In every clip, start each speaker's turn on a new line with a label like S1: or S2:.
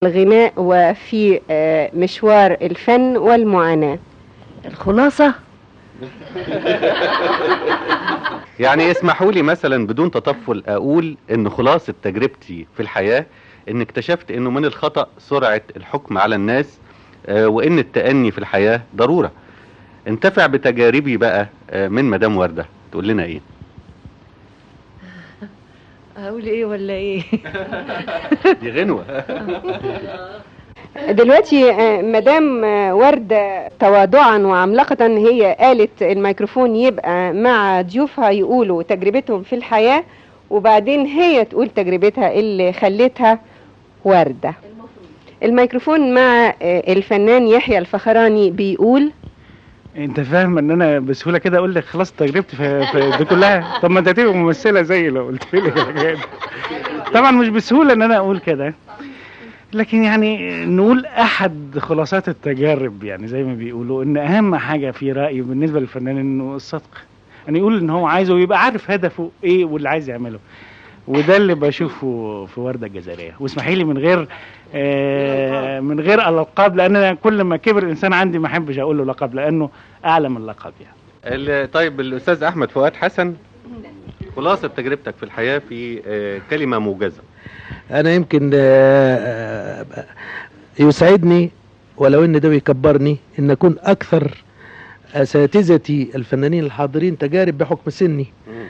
S1: الغناء وفي آه، مشوار الفن والمعاناة
S2: الخلاصة
S3: يعني اسمحوا لي مثلا بدون تطفل اقول ان خلاصة تجربتي في الحياة ان اكتشفت انه من الخطأ سرعة الحكم على الناس آه، وان التأني في الحياة ضرورة انتفع بتجاربي بقى آه، من مدام وردة تقول لنا ايه
S2: اقول ايه ولا ايه
S3: دي غنوة
S1: دلوقتي آه، مدام آه، وردة تواضعا وعملاقة هي قالت الميكروفون يبقى مع ضيوفها يقولوا تجربتهم في الحياة وبعدين هي تقول تجربتها اللي خلتها وردة الميكروفون مع آه، الفنان يحيى الفخراني بيقول
S4: انت فاهم ان انا بسهوله كده اقول لك خلاص تجربتي في, في دي كلها طب ما انت هتبقى ممثله زي لو قلت لي الحاجات دي. طبعا مش بسهوله ان انا اقول كده لكن يعني نقول احد خلاصات التجارب يعني زي ما بيقولوا ان اهم حاجه في رايي بالنسبه للفنان انه الصدق يعني يقول ان هو عايزه ويبقى عارف هدفه ايه واللي عايز يعمله وده اللي بشوفه في ورده الجزائريه واسمحي لي من غير آه من غير الالقاب لان انا كل ما كبر الانسان عندي ما احبش اقول له لقب لانه اعلى من اللقب يعني
S3: ال- طيب الاستاذ احمد فؤاد حسن خلاصة تجربتك في الحياة في آه، كلمة موجزة
S5: انا يمكن آه، آه، يسعدني ولو ان ده بيكبرني ان اكون اكثر اساتذتي الفنانين الحاضرين تجارب بحكم سني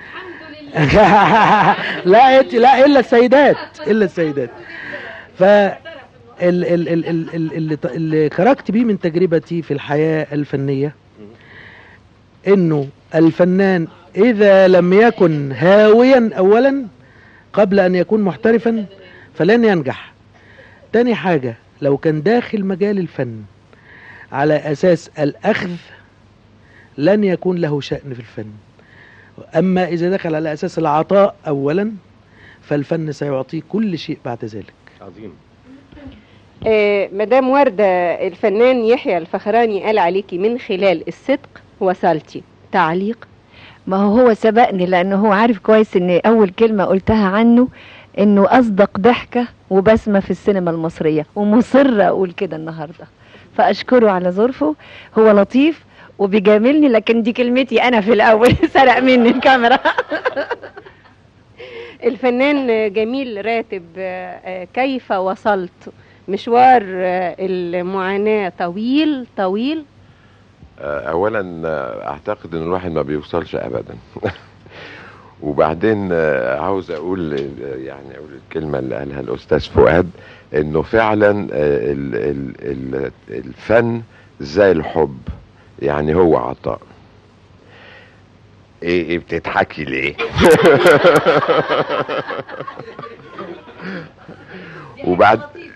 S5: لا إت- لا الا السيدات الا السيدات ف ال- ال- ال- ال- ال- اللي ت- اللي خرجت بيه من تجربتي في الحياه الفنيه انه الفنان اذا لم يكن هاويا اولا قبل ان يكون محترفا فلن ينجح تاني حاجة لو كان داخل مجال الفن على أساس الأخذ لن يكون له شأن في الفن أما إذا دخل على أساس العطاء أولا فالفن سيعطيه كل شيء بعد ذلك
S3: عظيم
S1: آه، مدام وردة الفنان يحيى الفخراني قال عليكي من خلال الصدق وصلتي تعليق
S2: ما هو هو سبقني لانه هو عارف كويس ان اول كلمة قلتها عنه انه اصدق ضحكة وبسمة في السينما المصرية ومصرة اقول كده النهاردة فاشكره على ظرفه هو لطيف وبيجاملني لكن دي كلمتي انا في الاول سرق مني الكاميرا
S1: الفنان جميل راتب آه، آه، كيف وصلت مشوار آه، المعاناة طويل طويل
S6: اولا آه، اعتقد ان الواحد ما بيوصلش ابدا وبعدين آه، عاوز اقول آه، يعني اقول الكلمه اللي قالها الاستاذ فؤاد انه فعلا آه، ال- ال- ال- الفن زي الحب يعني هو عطاء ايه ايه بتضحكي ليه وبعد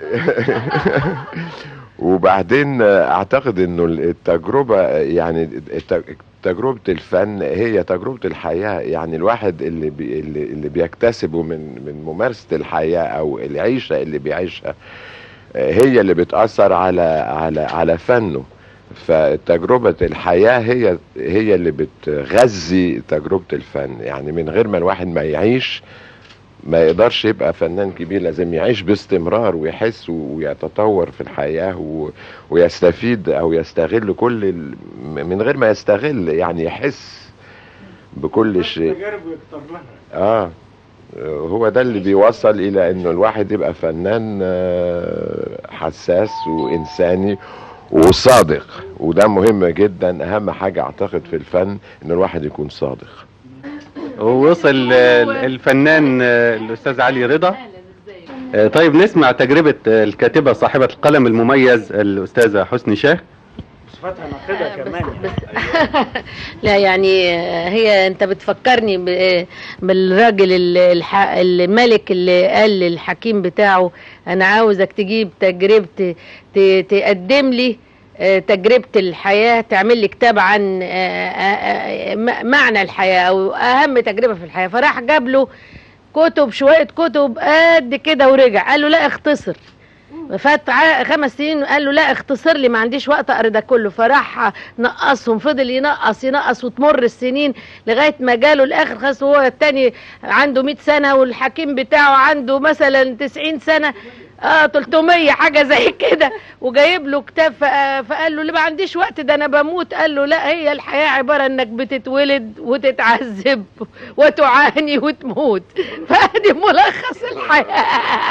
S6: وبعدين اعتقد انه التجربه يعني الت- تجربه الفن هي تجربه الحياه يعني الواحد اللي بي اللي اللي بيكتسبه من من ممارسه الحياه او العيشه اللي بيعيشها هي اللي بتاثر على على على فنه فتجربة الحياة هي هي اللي بتغذي تجربة الفن يعني من غير ما الواحد ما يعيش ما يقدرش يبقى فنان كبير لازم يعيش باستمرار ويحس ويتطور في الحياة و... ويستفيد أو يستغل كل ال... من غير ما يستغل يعني يحس بكل شيء
S4: تجارب ويكتر لها
S6: اه هو ده اللي بيوصل الى انه الواحد يبقى فنان آه، حساس وانساني وصادق وده مهم جدا اهم حاجة اعتقد في الفن ان الواحد يكون صادق
S3: ووصل آه، الفنان آه، الاستاذ علي رضا آه، طيب نسمع تجربة آه، الكاتبة صاحبة القلم المميز الاستاذة حسني شاه
S4: صفاتها ناقدة كمان
S7: لا يعني هي انت بتفكرني ب- بالراجل ال- الح- الملك اللي قال للحكيم بتاعه انا عاوزك تجيب تجربة ت- تقدم لي آه، تجربة الحياة تعمل لي كتاب عن آه، آه، آه، م- معنى الحياة او اهم تجربة في الحياة فراح جاب له كتب شوية كتب قد كده ورجع قال له لا اختصر فات ع- خمس سنين قال له لا اختصر لي ما عنديش وقت اقرا ده كله فراح نقصهم فضل ينقص ينقص وتمر السنين لغايه ما جاله الاخر خلاص هو التاني عنده 100 سنه والحكيم بتاعه عنده مثلا 90 سنه اه 300 حاجه زي كده وجايب له كتاب فق- فقال له اللي ما عنديش وقت ده انا بموت قال له لا هي الحياه عباره انك بتتولد وتتعذب وتعاني وتموت فادي ملخص الحياه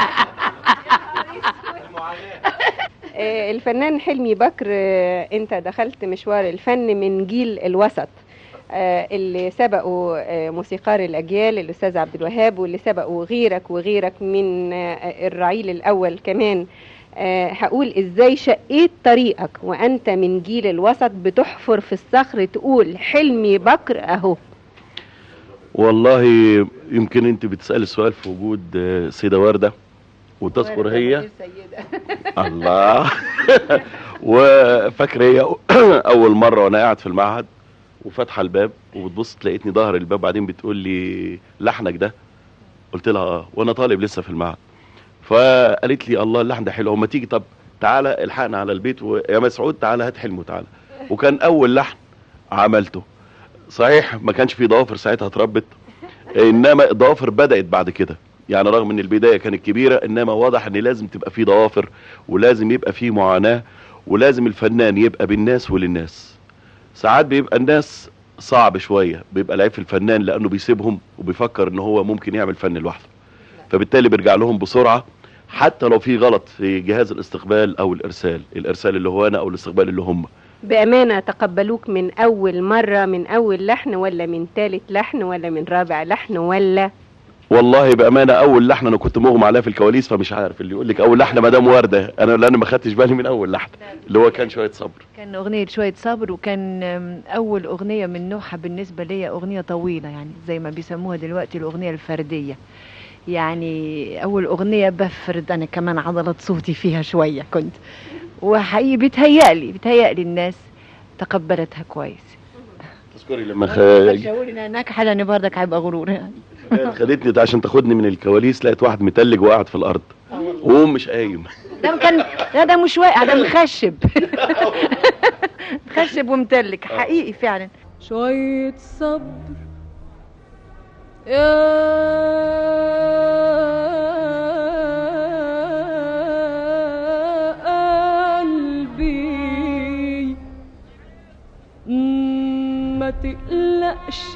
S1: آه، الفنان حلمي بكر آه، انت دخلت مشوار الفن من جيل الوسط آه، اللي سبقوا آه، موسيقار الاجيال الاستاذ عبد الوهاب واللي سبقوا غيرك وغيرك من آه، الرعيل الاول كمان آه، هقول ازاي شقيت طريقك وانت من جيل الوسط بتحفر في الصخر تقول حلمي بكر اهو
S8: والله يمكن انت بتسأل السؤال في وجود آه، سيدة وردة وتذكر هي الله وفاكر هي اول مرة وانا قاعد في المعهد وفاتحة الباب وبتبص تلاقيتني ظهر الباب بعدين بتقول لي لحنك ده قلت لها اه وانا طالب لسه في المعهد فقالت لي الله اللحن ده حلو اما تيجي طب تعالى الحقنا على البيت ويا مسعود تعالى هات حلمه تعالى وكان اول لحن عملته صحيح ما كانش في ضوافر ساعتها اتربت انما الضوافر بدات بعد كده يعني رغم ان البدايه كانت كبيره انما واضح ان لازم تبقى في ضوافر ولازم يبقى في معاناه ولازم الفنان يبقى بالناس وللناس ساعات بيبقى الناس صعب شويه بيبقى العيب في الفنان لانه بيسيبهم وبيفكر ان هو ممكن يعمل فن لوحده فبالتالي بيرجع لهم بسرعه حتى لو في غلط في جهاز الاستقبال او الارسال الارسال اللي هو انا او الاستقبال اللي هم
S1: بامانه تقبلوك من اول مره من اول لحن ولا من ثالث لحن ولا من رابع لحن ولا
S8: والله بامانه اول لحن انا كنت مغمى عليها في الكواليس فمش عارف اللي يقول لك اول لحن مدام ورده انا لان ما خدتش بالي من اول لحن اللي هو كان شويه صبر
S2: كان أغنية شوية صبر وكان أم، أول أغنية من نوعها بالنسبة لي أغنية طويلة يعني زي ما بيسموها دلوقتي الأغنية الفردية يعني أول أغنية بفرد أنا كمان عضلة صوتي فيها شوية كنت وحقيقي بيتهيألي بيتهيألي الناس تقبلتها كويس
S8: تذكري لما خ...
S2: مش هقول انها ناجحه لان برضك هيبقى غرور يعني
S8: خدتني ده عشان تاخدني من الكواليس لقيت واحد متلج وقاعد في الارض وهو مش قايم
S2: ده كان لا ده مش واقع ده مخشب مخشب ومتلج حقيقي فعلا
S9: شوية صبر يا قلبي ما تقلقش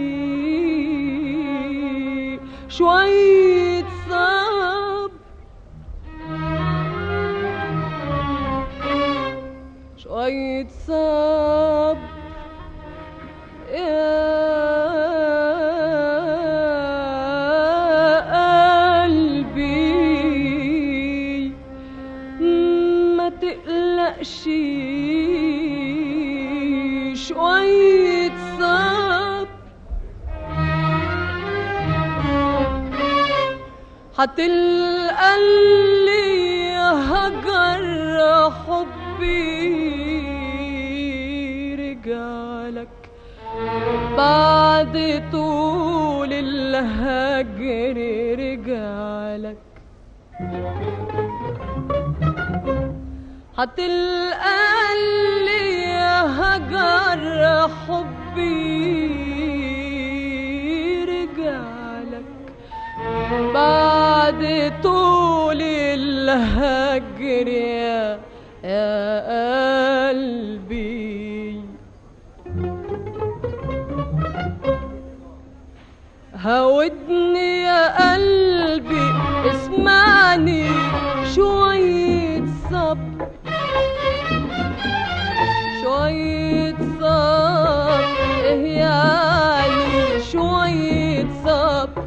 S9: شوية صبر شوية صبر يا قلبي ما تقلقش شوية صبر هتلقى اللي هجر حبي رجالك بعد طول الهجر رجالك هتلقى اللي هجر حبي رجالك بعد طول الهجر يا يا قلبي هودني يا قلبي اسمعني شوية صبر شوية صبر إيه يعني شوية صبر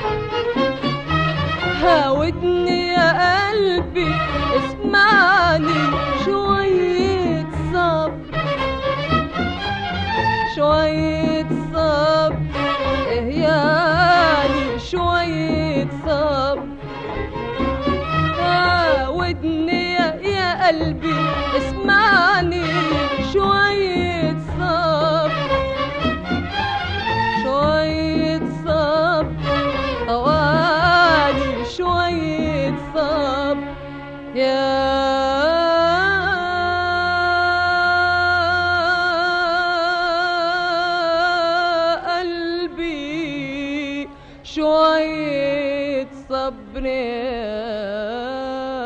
S9: هاودني يا قلبي اسمعني شوية صبر شوية صبر إيه يعني شوية صبر هاودني يا- يا قلبي اسمعني شوية صبر شوية صبر طوالي شوية صبر يا قلبي شوية صبر يا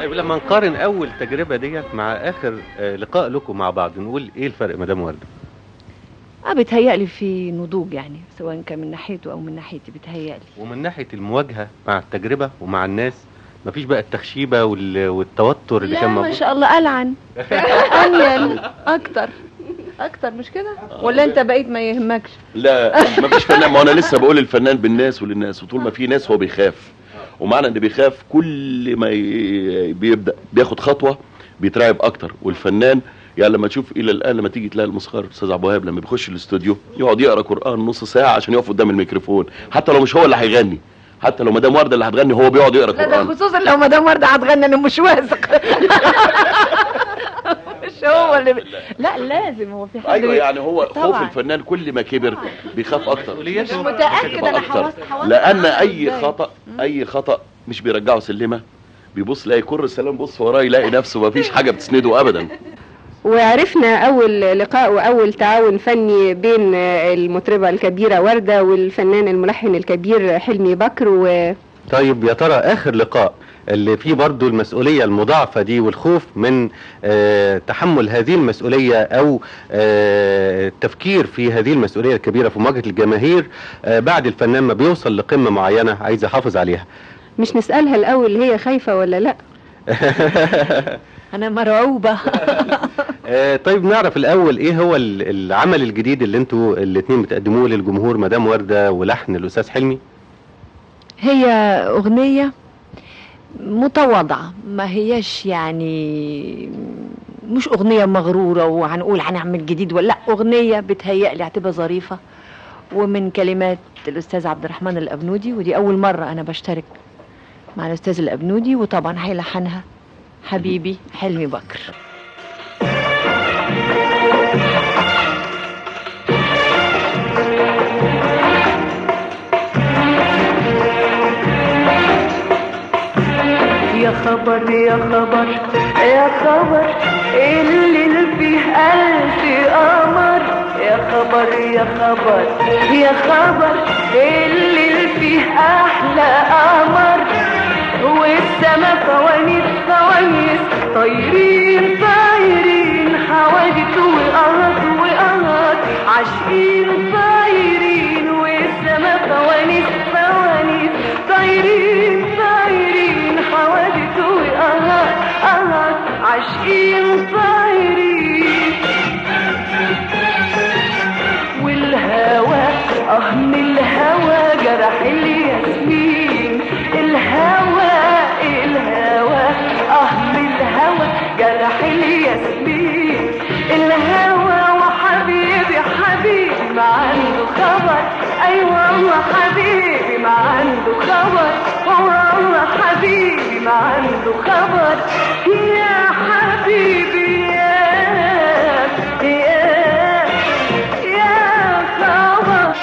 S3: طيب لما نقارن اول تجربه ديت مع اخر آه، لقاء لكم مع بعض نقول ايه الفرق مدام ورده
S2: اه بيتهيألي في نضوج يعني سواء كان من ناحيته او من ناحيتي بيتهيألي
S3: ومن ناحيه المواجهه مع التجربه ومع الناس مفيش بقى التخشيبه وال- والتوتر اللي
S2: لا
S3: كان
S2: ما
S3: موجود
S2: شاء الله ألعن أنيل أكتر أكتر مش كده ولا أنت بقيت ما يهمكش
S8: لا مفيش فنان ما انا لسه بقول الفنان بالناس وللناس وطول ما في ناس هو بيخاف ومعنى ان بيخاف كل ما ي- بيبدا بياخد خطوه بيترعب اكتر والفنان يعني لما تشوف الى الان لما تيجي تلاقي الموسيقار الاستاذ عبد الوهاب لما بيخش الاستوديو يقعد يقرا قران نص ساعه عشان يقف قدام الميكروفون حتى لو مش هو اللي هيغني حتى لو مدام ورده اللي هتغني هو بيقعد يقرا
S2: لا ده
S8: قران
S2: خصوصا لو مدام وردة هتغني أنا مش واثق مش هو اللي بي... لا لازم هو في حد
S8: ايوه
S2: بي-
S8: يعني هو خوف
S2: طبعاً.
S8: الفنان كل ما كبر بيخاف اكتر
S3: مسؤوليته
S2: مش متأكد
S8: بتبقى
S2: أنا
S8: أكتر.
S2: حواس حواس
S8: لان اي
S2: إزاي؟
S8: خطا اي خطا مش بيرجعه سلمه بيبص يلاقي كر السلام بص وراه يلاقي نفسه ما فيش حاجه بتسنده ابدا
S1: وعرفنا أول لقاء وأول تعاون فني بين المطربة الكبيرة وردة والفنان الملحن الكبير حلمي بكر و
S3: طيب يا ترى اخر لقاء اللي فيه برضو المسؤولية المضاعفة دي والخوف من آه تحمل هذه المسؤولية او آه التفكير في هذه المسؤولية الكبيرة في مواجهة الجماهير آه بعد الفنان ما بيوصل لقمة معينة عايز يحافظ عليها
S1: مش نسألها الأول هي خايفة ولا لأ
S2: أنا مرعوبة
S3: آه طيب نعرف الاول ايه هو ال- العمل الجديد اللي انتوا الاتنين بتقدموه للجمهور مدام وردة ولحن الاستاذ حلمي
S2: هي أغنية متواضعة ما هياش يعني مش أغنية مغرورة وهنقول هنعمل جديد ولا لا أغنية بتهيألي هتبقى ظريفة ومن كلمات الأستاذ عبد الرحمن الأبنودي ودي أول مرة أنا بشترك مع الأستاذ الأبنودي وطبعا هيلحنها حبيبي حلمي بكر
S9: يا خبر يا خبر يا خبر اللي فيه ألف قمر يا خبر يا خبر يا خبر اللي فيه أحلى قمر والسما فوانيس فوانيس طايرين طايرين حوادث وقهط وقهط عاشقين طايرين والسما فوانيس فوانيس طايرين طايرين حوادث وقهط قهط عاشقين طايرين والهوى اه من الهوى جرح الياسمين الهوى الهوى اه من الهوى جرح الياسمين الهوى وحبيبي حبيبي ما عنده خبر ايوه والله حبيبي ما عنده خبر والله حبيبي ما عنده خبر يا حبيبي يا يا يا خبر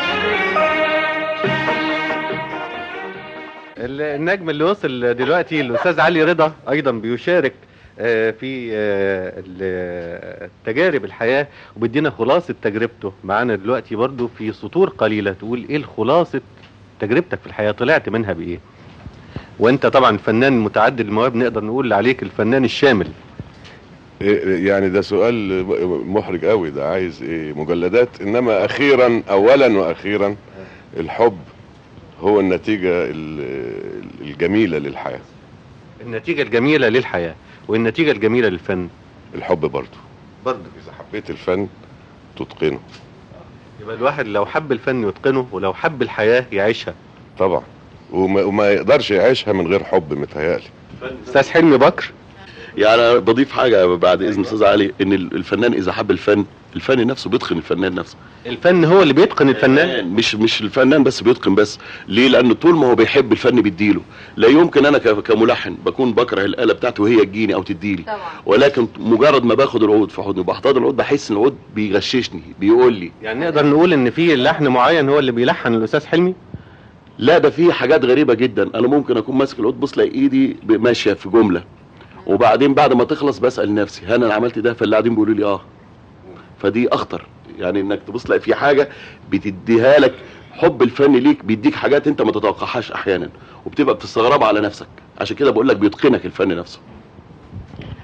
S3: ال- النجم اللي وصل دلوقتي الاستاذ علي رضا ايضا بيشارك آه، في آه، ال- تجارب الحياه وبيدينا خلاصه تجربته معانا دلوقتي برضو في سطور قليله تقول ايه خلاصه تجربتك في الحياه طلعت منها بايه وانت طبعا فنان متعدد المواهب نقدر نقول عليك الفنان الشامل
S10: إيه يعني ده سؤال محرج قوي ده عايز ايه مجلدات انما اخيرا اولا واخيرا الحب هو النتيجة ال- الجميلة للحياة
S3: النتيجه الجميله للحياه والنتيجه الجميله للفن
S10: الحب برضه
S3: برضه
S10: اذا حبيت الفن تتقنه
S3: يبقى الواحد لو حب الفن يتقنه ولو حب الحياه يعيشها
S10: طبعا وما, وما يقدرش يعيشها من غير حب متهيألي
S3: استاذ حلمي بكر
S8: يعني أنا بضيف حاجه بعد اذن استاذ علي ان الفنان اذا حب الفن الفن نفسه بيتقن الفنان نفسه
S3: الفن هو اللي بيتقن الفنان
S8: مش مش الفنان بس بيتقن بس ليه لان طول ما هو بيحب الفن بيديله لا يمكن انا ك- كملحن بكون بكره الاله بتاعته وهي تجيني او تديلي
S2: طبعا
S8: ولكن مجرد ما باخد العود في حضني وبحتضن العود بحس ان العود بيغششني بيقول لي
S3: يعني نقدر نقول ان في لحن معين هو اللي بيلحن الاستاذ حلمي
S8: لا ده في حاجات غريبه جدا انا ممكن اكون ماسك العود بص الاقي ايدي ب- ماشيه في جمله وبعدين بعد ما تخلص بسال نفسي هل انا عملت ده فاللي قاعدين بيقولوا لي اه فدي اخطر يعني انك تبص تلاقي في حاجه بتديها لك حب الفن ليك بيديك حاجات انت ما تتوقعهاش احيانا وبتبقى بتستغربها على نفسك عشان كده بقول لك بيتقنك الفن نفسه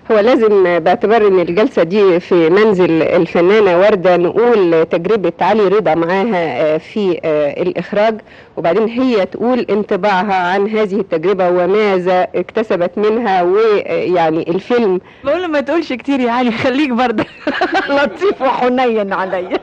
S1: هو لازم باعتبار ان الجلسة دي في منزل الفنانة وردة نقول تجربة علي رضا معاها آه، في آه، الإخراج وبعدين هي تقول انطباعها عن هذه التجربة وماذا اكتسبت منها ويعني الفيلم
S2: بقول له ما تقولش كتير يا علي خليك برضه لطيف وحنين عليا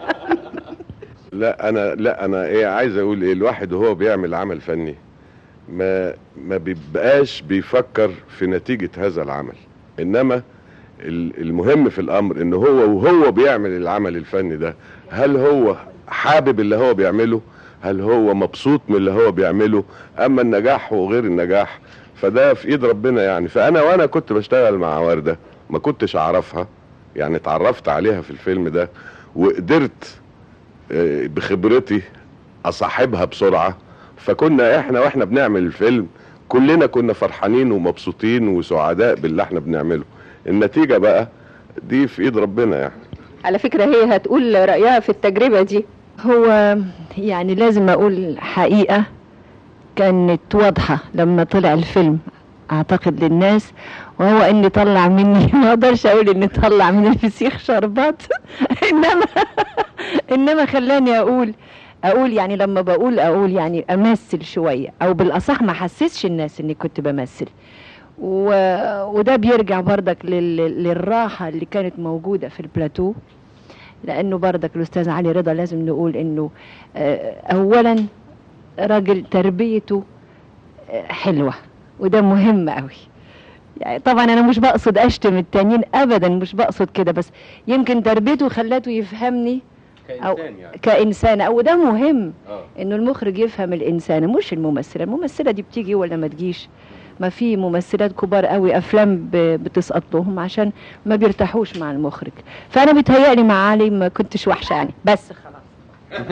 S10: لا انا لا انا ايه عايز اقول ايه الواحد وهو بيعمل عمل فني ما ما بيبقاش بيفكر في نتيجة هذا العمل انما ال- المهم في الامر ان هو وهو بيعمل العمل الفني ده هل هو حابب اللي هو بيعمله هل هو مبسوط من اللي هو بيعمله اما النجاح وغير النجاح فده في ايد ربنا يعني فانا وانا كنت بشتغل مع وردة ما كنتش اعرفها يعني اتعرفت عليها في الفيلم ده وقدرت آه، بخبرتي اصاحبها بسرعه فكنا احنا واحنا بنعمل الفيلم كلنا كنا فرحانين ومبسوطين وسعداء باللي احنا بنعمله النتيجه بقى دي في ايد ربنا يعني
S1: على فكرة هي هتقول رأيها في التجربة دي
S2: هو يعني لازم اقول حقيقة كانت واضحة لما طلع الفيلم اعتقد للناس وهو اني طلع مني ما اقدرش اقول اني طلع من الفسيخ شربات انما انما خلاني اقول اقول يعني لما بقول اقول يعني امثل شوية او بالاصح ما حسسش الناس اني كنت بمثل و... وده بيرجع بردك لل... للراحة اللي كانت موجودة في البلاتو لانه بردك الاستاذ علي رضا لازم نقول انه آه، اولا راجل تربيته آه، حلوه وده مهم قوي يعني طبعا انا مش بقصد اشتم التانيين ابدا مش بقصد كده بس يمكن تربيته خلته يفهمني أو
S3: كإنسان يعني
S2: كإنسان أو ده مهم
S3: اه
S2: إنه المخرج يفهم الإنسان مش الممثلة الممثلة دي بتيجي ولا ما تجيش ما في ممثلات كبار قوي أفلام ب- بتسقط لهم عشان ما بيرتاحوش مع المخرج فأنا بيتهيألي مع علي ما كنتش وحشة يعني بس خلاص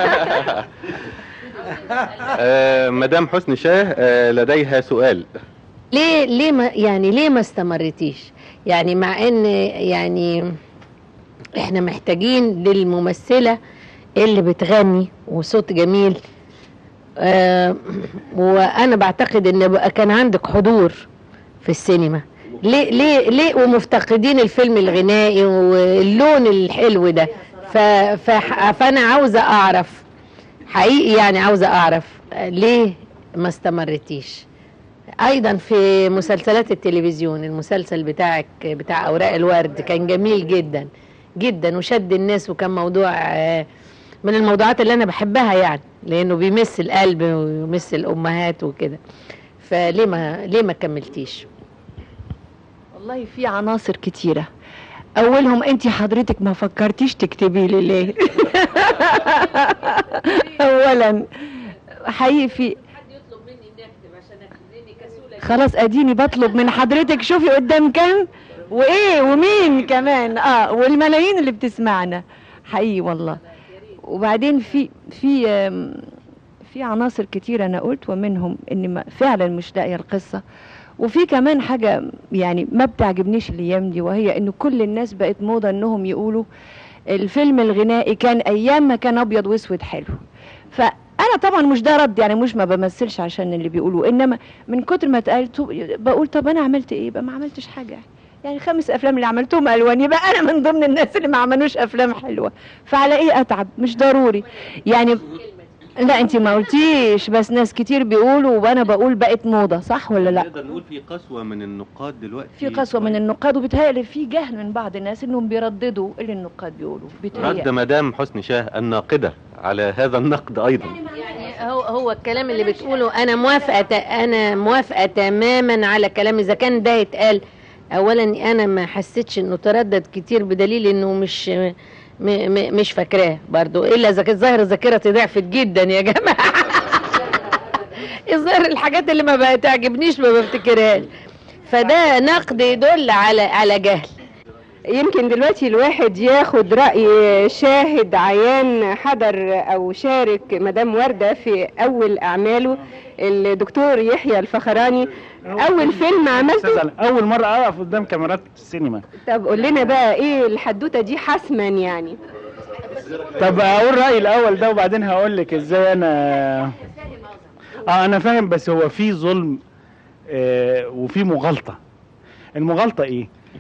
S3: آه، مدام حسن شاه آه، لديها سؤال
S7: ليه ليه ما يعني ليه ما استمرتيش يعني مع ان يعني احنا محتاجين للممثلة اللي بتغني وصوت جميل آه وانا بعتقد ان بقى كان عندك حضور في السينما ليه ليه ليه ومفتقدين الفيلم الغنائي واللون الحلو ده ف ف فانا عاوزه اعرف حقيقي يعني عاوزه اعرف آه، ليه ما استمرتيش ايضا في مسلسلات التلفزيون المسلسل بتاعك بتاع اوراق الورد كان جميل جدا جدا وشد الناس وكان موضوع آه، من الموضوعات اللي انا بحبها يعني لانه بيمس القلب ويمس الامهات وكده فليه ما ليه ما كملتيش
S2: والله في عناصر كتيرة أولهم أنت حضرتك ما فكرتيش تكتبي لي ليه أولا حقيقي في خلاص اديني بطلب من حضرتك شوفي قدام كام وايه ومين كمان اه والملايين اللي بتسمعنا حقيقي والله وبعدين في في آم، في عناصر كتير انا قلت ومنهم اني ما- فعلا مش لاقيه القصه وفي كمان حاجه يعني ما بتعجبنيش الايام دي وهي انه كل الناس بقت موضه انهم يقولوا الفيلم الغنائي كان ايام ما كان ابيض واسود حلو فانا طبعا مش ده رد يعني مش ما بمثلش عشان اللي بيقولوا انما من كتر ما اتقال تو- بقول طب انا عملت ايه يبقى ما عملتش حاجه يعني خمس افلام اللي عملتهم الوان يبقى انا من ضمن الناس اللي ما عملوش افلام حلوه فعلى ايه اتعب مش ضروري يعني لا انت ما قلتيش بس ناس كتير بيقولوا وانا بقول بقت موضه صح ولا لا
S3: نقدر نقول في قسوة من النقاد دلوقتي
S2: في قسوه من النقاد وبيتهيألي في جهل من بعض الناس انهم بيرددوا اللي النقاد بيقولوا
S3: رد
S2: بيتهيألي
S3: مدام حسن شاه الناقدة على هذا النقد أيضا
S7: يعني هو هو الكلام اللي بتقوله انا موافقه ت- انا موافقه تماما على كلام اذا كان ده يتقال اولا انا ما حسيتش انه تردد كتير بدليل انه مش م م مش فاكراه برضو الا اذا كانت ظاهر ذاكرتي ضعفت جدا يا جماعه الظاهر الحاجات اللي ما بتعجبنيش ما بفتكرهاش فده نقد يدل على على جهل
S1: يمكن دلوقتي الواحد ياخد رأي شاهد عيان حضر أو شارك مدام وردة في أول أعماله الدكتور يحيى الفخراني أول فيلم عملته
S4: أستاذ علي، اول مره اقف قدام كاميرات السينما
S1: طب قول لنا بقى إيه الحدوتة دي حسما يعني
S4: طب اقول رايي الاول ده وبعدين هقول لك ازاي انا اه انا فاهم بس هو في ظلم آه وفي مغالطه المغالطه ايه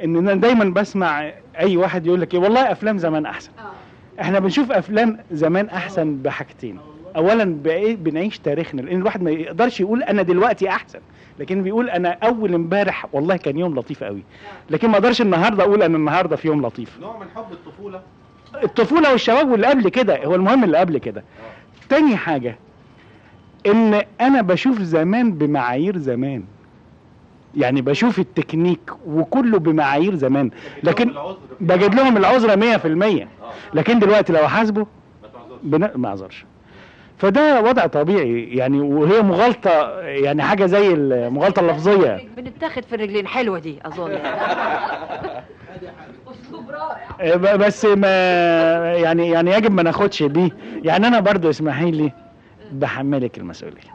S4: ان انا دايما بسمع اي واحد يقول لك ايه والله افلام زمان احسن احنا بنشوف افلام زمان احسن بحاجتين اولا بايه بنعيش تاريخنا لان الواحد ما يقدرش يقول انا دلوقتي احسن لكن بيقول انا اول امبارح والله كان يوم لطيف قوي لكن ما اقدرش النهارده اقول انا النهارده في يوم لطيف
S3: نوع من حب الطفوله
S4: الطفوله والشباب واللي قبل كده هو المهم اللي قبل كده تاني حاجه ان انا بشوف زمان بمعايير زمان يعني بشوف التكنيك وكله بمعايير زمان لكن بجد لهم العذر 100% لكن دلوقتي لو حاسبه بن... ما اعذرش فده وضع طبيعي يعني وهي مغالطه يعني حاجه زي المغالطه اللفظيه
S2: بنتاخد في الرجلين حلوه دي اظن
S4: آه، ب- بس ما يعني يعني يجب ما ناخدش بيه يعني انا برضو اسمحي لي بحملك المسؤوليه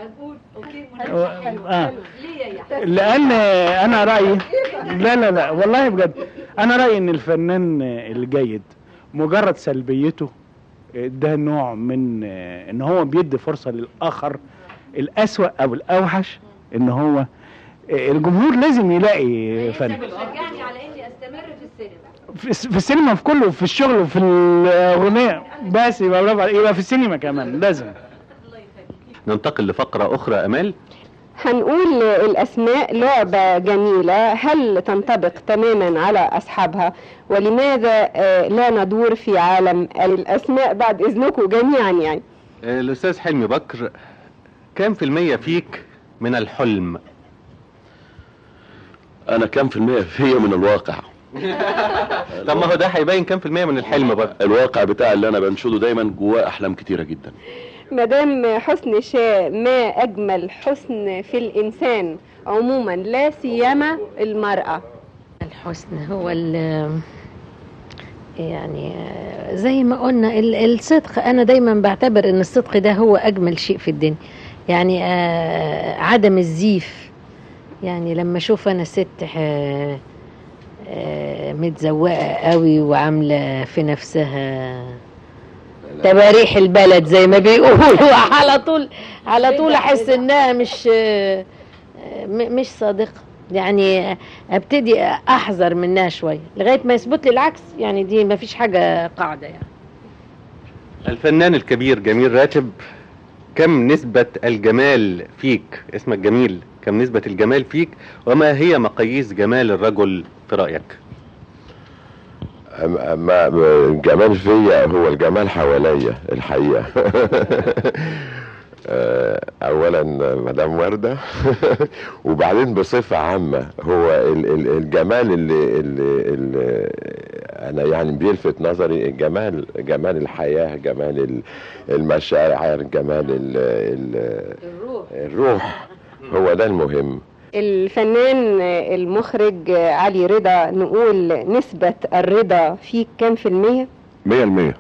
S4: آه. لان انا رايي لا لا لا والله بجد انا رايي ان الفنان الجيد مجرد سلبيته ده نوع من ان هو بيدي فرصه للاخر الاسوا او الاوحش ان هو الجمهور لازم يلاقي فن
S2: شجعني على اني استمر في السينما
S4: في الس- في السينما في كله في الشغل وفي الاغنيه بس يبقى برافو عليك. يبقى في السينما كمان لازم
S3: ننتقل لفقره اخرى امال
S1: هنقول الأسماء لعبة جميلة هل تنطبق تماما على أصحابها ولماذا آه، لا ندور في عالم الأسماء بعد إذنكم جميعا يعني
S3: آه، الاستاذ حلمي بكر كام في المية فيك من الحلم
S8: انا كام في المية فيا من الواقع
S3: طب ما هو ده هيبين كام في المية من الحلم برضه
S8: الواقع بتاع اللي انا بنشده دايما جواه احلام كتيرة جدا
S1: مدام حسن شاء ما أجمل حسن في الإنسان عموما لا سيما المرأة
S7: الحسن هو ال يعني زي ما قلنا ال- الصدق انا دايما بعتبر ان الصدق ده هو اجمل شيء في الدنيا يعني آه، عدم الزيف يعني لما اشوف انا ست آه، آه، متزوقه قوي وعامله في نفسها تباريح البلد زي ما بيقولوا على طول على طول احس انها مش آه، م- مش صادقه يعني ابتدي احذر منها شويه لغايه ما يثبت لي العكس يعني دي ما فيش حاجه قاعده يعني
S3: الفنان الكبير جميل راتب كم نسبة الجمال فيك اسمك جميل كم نسبة الجمال فيك وما هي مقاييس جمال الرجل في رأيك
S6: أما أما الجمال فيا هو الجمال حواليا الحقيقة آه، أولا مدام وردة وبعدين بصفة عامة هو ال- ال- الجمال اللي, اللي, اللي أنا يعني بيلفت نظري الجمال جمال الحياة جمال ال- المشاعر جمال ال- ال- الروح هو ده المهم
S1: الفنان المخرج علي رضا نقول نسبة الرضا فيك كام في المية
S10: مية المية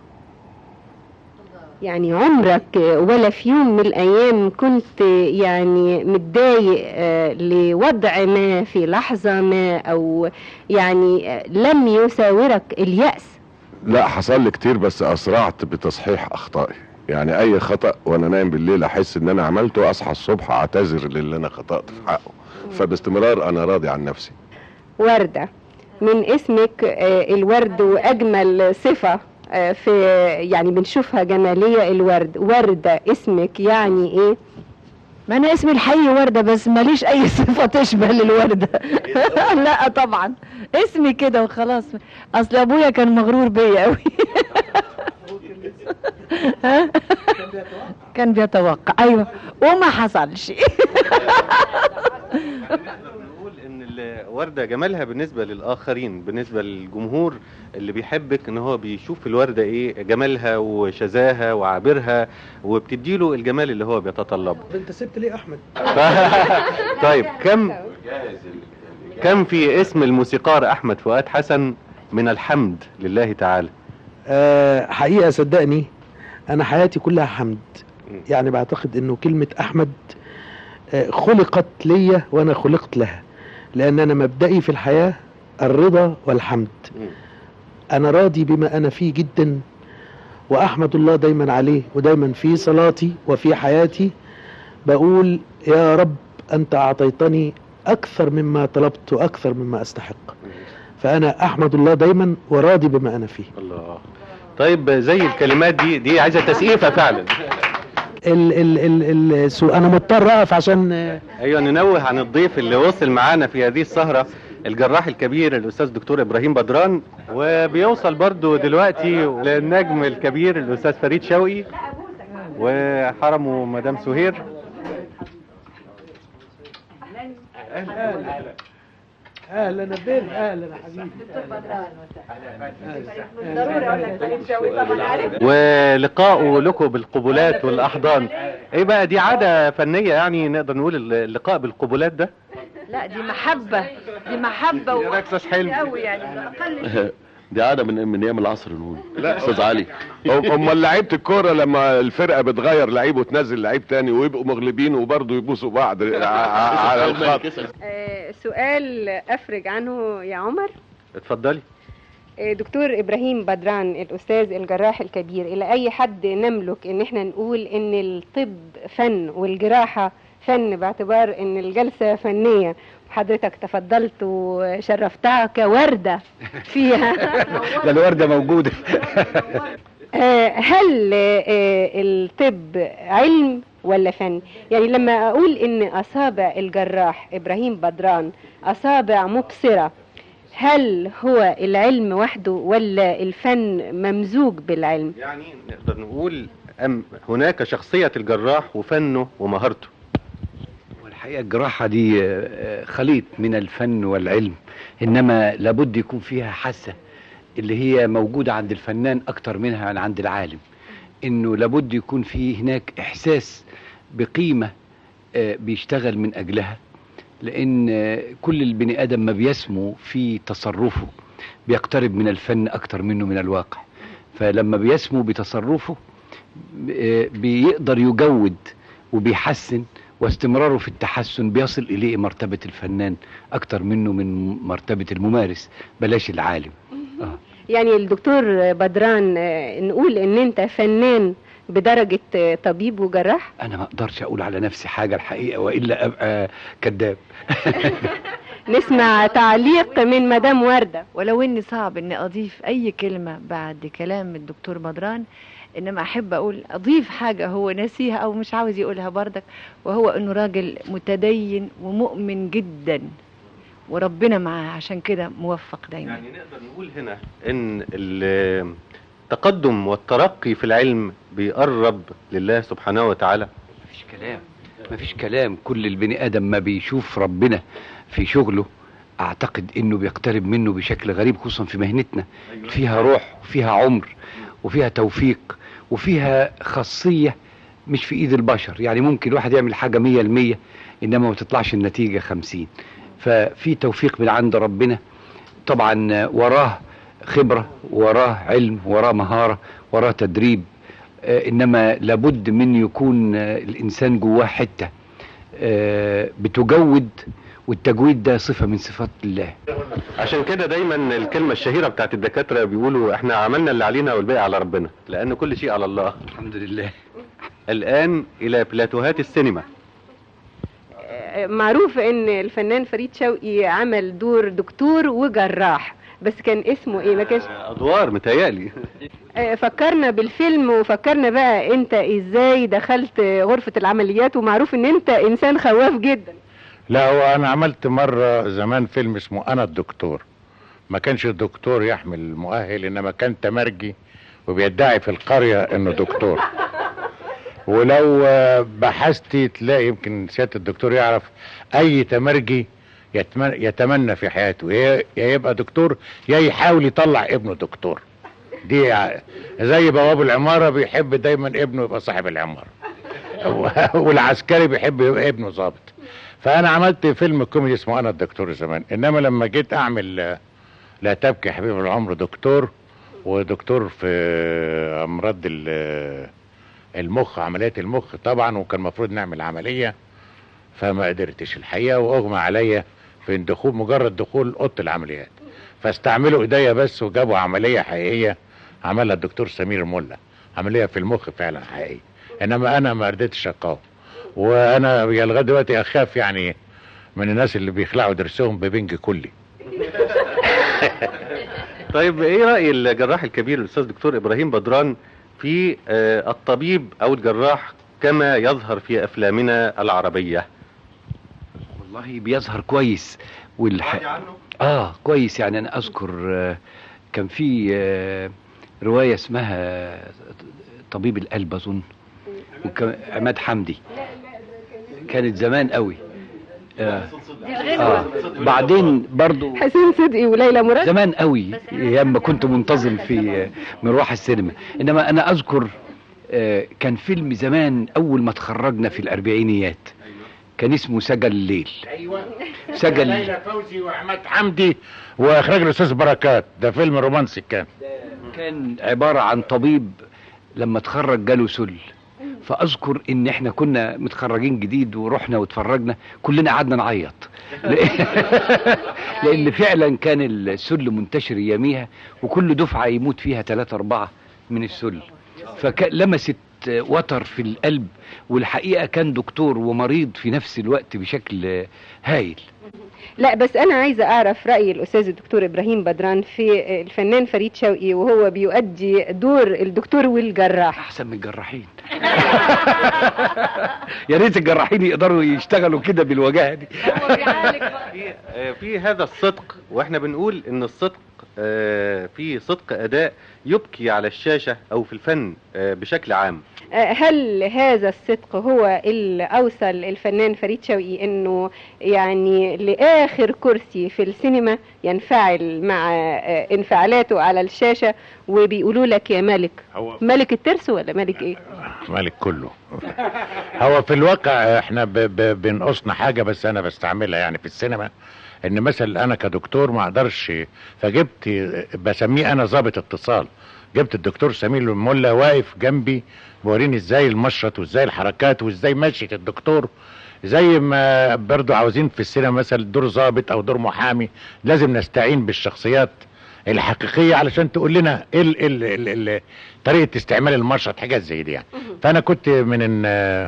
S1: يعني عمرك ولا في يوم من الأيام كنت يعني متضايق آه، لوضع ما في لحظة ما أو يعني آه، لم يساورك اليأس
S10: لا حصل لي كتير بس اسرعت بتصحيح اخطائي يعني اي خطأ وانا نايم بالليل احس ان انا عملته اصحى الصبح اعتذر للي انا خطأت في حقه فباستمرار انا راضي عن نفسي
S1: وردة من اسمك آه، الورد وأجمل صفة آه، في يعني بنشوفها جمالية الورد وردة اسمك يعني ايه
S2: ما انا اسمي الحقيقي ورده بس ماليش اي صفه تشبه للورده لا طبعا اسمي كده وخلاص اصل ابويا كان مغرور بيا قوي ها؟ كان بيتوقع ايوه وما حصلش
S3: نقول ان الوردة جمالها بالنسبة للآخرين بالنسبة للجمهور اللي بيحبك ان هو بيشوف الوردة ايه جمالها وشذاها وعابرها وبتديله الجمال اللي هو بيتطلبه
S5: انت سبت ليه احمد
S3: طيب كم كم في اسم الموسيقار احمد فؤاد حسن من الحمد لله تعالى
S5: آه حقيقة صدقني أنا حياتي كلها حمد يعني بعتقد إنه كلمة أحمد آه خلقت ليا وأنا خلقت لها لأن أنا مبدئي في الحياة الرضا والحمد أنا راضي بما أنا فيه جدا وأحمد الله دايما عليه ودايما في صلاتي وفي حياتي بقول يا رب أنت أعطيتني أكثر مما طلبت وأكثر مما أستحق فانا احمد الله دايما وراضي بما انا فيه
S3: الله طيب زي الكلمات دي دي عايزه تسقيفه فعلا
S5: ال ال ال ال سو- انا مضطر اقف عشان آه،
S3: ايوه ننوه عن الضيف اللي وصل معانا في هذه السهره الجراح الكبير الاستاذ دكتور ابراهيم بدران وبيوصل برضو دلوقتي للنجم الكبير الاستاذ فريد شوقي وحرمه مدام سهير
S5: اهلا نبيل اهلا يا حبيبي
S3: ولقاؤه لكم بالقبلات والاحضان ايه بقى دي عاده فنيه يعني نقدر نقول اللقاء بالقبلات ده
S2: لا دي محبة دي محبة
S3: إيه رأيك أستاذ حلمي؟
S2: قوي يعني أقل
S8: دي عاده من من ايام العصر نقول
S10: لا.
S8: استاذ علي
S10: امال لعيبه الكوره لما الفرقه بتغير لعيب وتنزل لعيب تاني ويبقوا مغلبين وبرضه يبوسوا بعض ع- ع- على الخط
S1: آه، سؤال افرج عنه يا عمر
S3: اتفضلي
S1: آه، دكتور ابراهيم بدران الاستاذ الجراح الكبير الى اي حد نملك ان احنا نقول ان الطب فن والجراحه فن باعتبار ان الجلسه فنيه حضرتك تفضلت وشرفتها كورده فيها
S11: ده الوردة موجودة
S1: آه، هل آه، الطب علم ولا فن يعني لما اقول ان اصابع الجراح ابراهيم بدران اصابع مبصره هل هو العلم وحده ولا الفن ممزوج بالعلم
S3: يعني نقدر نقول أم هناك شخصيه الجراح وفنه ومهارته
S11: والحقيقة الجراحة دي آه، خليط من الفن والعلم إنما لابد يكون فيها حاسة اللي هي موجودة عند الفنان أكتر منها عن عند العالم إنه لابد يكون في هناك إحساس بقيمة آه، بيشتغل من أجلها لأن آه، كل البني آدم ما بيسمو في تصرفه بيقترب من الفن أكتر منه من الواقع فلما بيسمو بتصرفه آه، بيقدر يجود وبيحسن واستمراره في التحسن بيصل إليه مرتبة الفنان أكتر منه من مرتبة الممارس بلاش العالم آه.
S1: يعني الدكتور بدران آه، نقول ان انت فنان بدرجة آه، طبيب وجراح
S11: أنا ما أقدرش أقول على نفسي حاجة الحقيقة وإلا أبقى كذاب
S1: نسمع تعليق من مدام وردة
S2: ولو اني صعب اني اضيف اي كلمة بعد كلام الدكتور بدران انما احب اقول اضيف حاجة هو ناسيها او مش عاوز يقولها بردك وهو انه راجل متدين ومؤمن جدا وربنا معاه عشان كده موفق دايما
S3: يعني نقدر نقول هنا ان التقدم والترقي في العلم بيقرب لله سبحانه وتعالى
S11: مفيش كلام مفيش كلام كل البني ادم ما بيشوف ربنا في شغله اعتقد انه بيقترب منه بشكل غريب خصوصا في مهنتنا فيها روح وفيها عمر وفيها توفيق وفيها خاصية مش في ايد البشر يعني ممكن الواحد يعمل حاجة مية المية انما ما تطلعش النتيجة خمسين ففي توفيق من عند ربنا طبعا وراه خبرة وراه علم وراه مهارة وراه تدريب آه، انما لابد من يكون آه، الانسان جواه حته آه، بتجود والتجويد ده صفه من صفات الله
S3: عشان كده دايما الكلمة الشهيرة بتاعت الدكاترة بيقولوا احنا عملنا اللي علينا والباقي على ربنا لان كل شيء على الله
S11: الحمد لله
S3: الان الى بلاتوهات السينما
S1: آه، معروف ان الفنان فريد شوقي عمل دور دكتور وجراح بس كان اسمه ايه ما كانش
S3: ادوار متهيألي
S1: آه، فكرنا بالفيلم وفكرنا بقى انت ازاي دخلت غرفة العمليات ومعروف ان انت انسان خواف جدا
S12: لا هو انا عملت مرة زمان فيلم اسمه انا الدكتور ما كانش الدكتور يحمل المؤهل انما كان تمرجي وبيدعي في القرية انه دكتور ولو آه، بحثتي تلاقي يمكن سيادة الدكتور يعرف اي تمرجي يتمنى, يتمنى في حياته يا يا يبقى دكتور يا يحاول يطلع ابنه دكتور دي ع- زي بواب العمارة بيحب دايما ابنه يبقى صاحب العمارة والعسكري بيحب يبقى ابنه ظابط فانا عملت فيلم كوميدي اسمه انا الدكتور زمان انما لما جيت اعمل آه، لا تبكي حبيب العمر دكتور ودكتور في امراض ال- المخ عمليات المخ طبعا وكان المفروض نعمل عمليه فما قدرتش الحقيقه واغمى عليا في دخول مجرد دخول اوضه العمليات فاستعملوا ايديا بس وجابوا عمليه حقيقيه عملها الدكتور سمير ملا عمليه في المخ فعلا حقيقيه انما انا ما قدرتش اقاوم وانا يا لغايه دلوقتي اخاف يعني من الناس اللي بيخلعوا ضرسهم ببنج كلي
S3: طيب ايه راي الجراح الكبير الاستاذ دكتور ابراهيم بدران في آه، الطبيب او الجراح كما يظهر في افلامنا العربيه
S11: والله بيظهر كويس والح... اه كويس يعني انا اذكر آه، كان في آه، روايه اسمها طبيب القلب اظن وكان عماد حمدي كانت زمان قوي آه. آه. بعدين برضو
S1: حسين صدقي وليلى مراد
S11: زمان قوي ايام ما كنت منتظم في مروح السينما انما انا اذكر آه، كان فيلم زمان اول ما اتخرجنا في الاربعينيات كان اسمه سجل الليل
S12: ايوه
S11: سجل
S12: ليلى فوزي واحمد حمدي واخراج الاستاذ بركات ده فيلم رومانسي كان
S11: كان عبارة عن طبيب لما اتخرج جاله سل فاذكر ان احنا كنا متخرجين جديد ورحنا واتفرجنا كلنا قعدنا نعيط لان فعلا كان السل منتشر اياميها وكل دفعه يموت فيها ثلاثة أربعة من السل فلمست وتر في القلب والحقيقه كان دكتور ومريض في نفس الوقت بشكل هايل
S1: لا بس انا عايزه اعرف راي الاستاذ الدكتور ابراهيم بدران في الفنان فريد شوقي وهو بيؤدي دور الدكتور والجراح
S11: احسن من الجراحين يا ريت الجراحين يقدروا يشتغلوا كده بالوجاهه دي
S3: آه، في هذا الصدق واحنا بنقول ان الصدق آه، في صدق اداء يبكي على الشاشه او في الفن آه، بشكل عام
S1: آه، هل هذا الصدق هو اللي اوصل الفنان فريد شوقي انه يعني لاخر كرسي في السينما ينفعل مع آه، انفعالاته على الشاشه وبيقولوا لك يا ملك
S12: هو
S1: ملك الترس ولا ملك ايه
S12: مالك كله هو في الواقع احنا ب ب بنقصنا حاجه بس انا بستعملها يعني في السينما ان مثلا انا كدكتور ما اقدرش فجبت بسميه انا ضابط اتصال جبت الدكتور سمير الملا واقف جنبي بوريني ازاي المشرط وازاي الحركات وازاي مشية الدكتور زي ما برضو عاوزين في السينما مثلا دور ضابط او دور محامي لازم نستعين بالشخصيات الحقيقيه علشان تقول لنا ايه ال ال ال ال طريقه استعمال المشرط حاجات زي دي يعني فانا كنت من ال-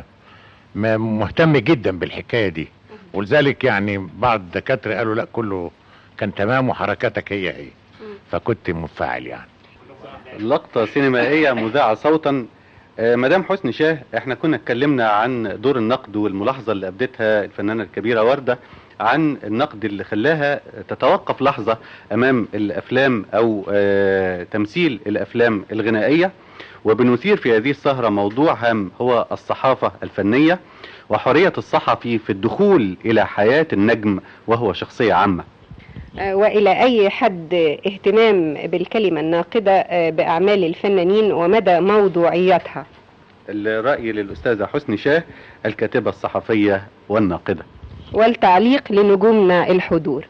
S12: م- مهتم جدا بالحكايه دي ولذلك يعني بعض الدكاتره قالوا لا كله كان تمام وحركاتك هي هي فكنت منفعل يعني
S3: لقطة سينمائية مذاعة صوتا آه، مدام حسني شاه احنا كنا اتكلمنا عن دور النقد والملاحظة اللي أبدتها الفنانة الكبيرة وردة عن النقد اللي خلاها تتوقف لحظة أمام الأفلام أو آه، تمثيل الأفلام الغنائية وبنثير في هذه السهرة موضوع هام هو الصحافة الفنية وحرية الصحفي في الدخول إلى حياة النجم وهو شخصية عامة
S1: آه، والى اي حد اهتمام بالكلمه الناقده آه، باعمال الفنانين ومدى موضوعيتها
S3: الرأي للأستاذة حسني شاه الكاتبة الصحفية والناقدة
S1: والتعليق لنجومنا الحضور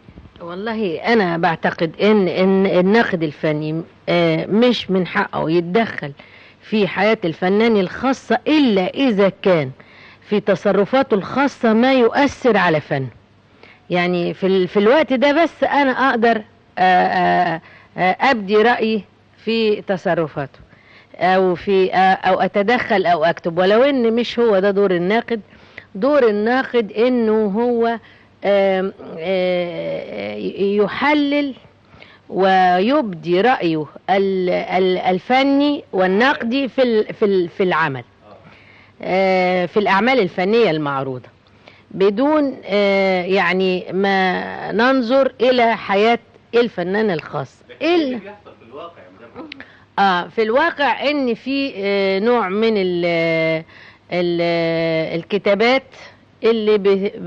S7: والله انا بعتقد ان ان الناقد الفني آه، مش من حقه يتدخل في حياة الفنان الخاصة الا اذا كان في تصرفاته الخاصة ما يؤثر على فنه يعني في ال- في الوقت ده بس انا اقدر آه، آه، آه، ابدي رأيي في تصرفاته او في آه، او اتدخل او اكتب ولو ان مش هو ده دور الناقد دور الناقد انه هو آم، آه، يحلل ويبدي رأيه ال- ال- الفني والنقدي في ال- في ال- في العمل آه، في الأعمال الفنية المعروضة بدون آه، يعني ما ننظر إلى حياة الفنان الخاص إلا اه في الواقع ان في آه، نوع من ال ال الكتابات اللي ب ب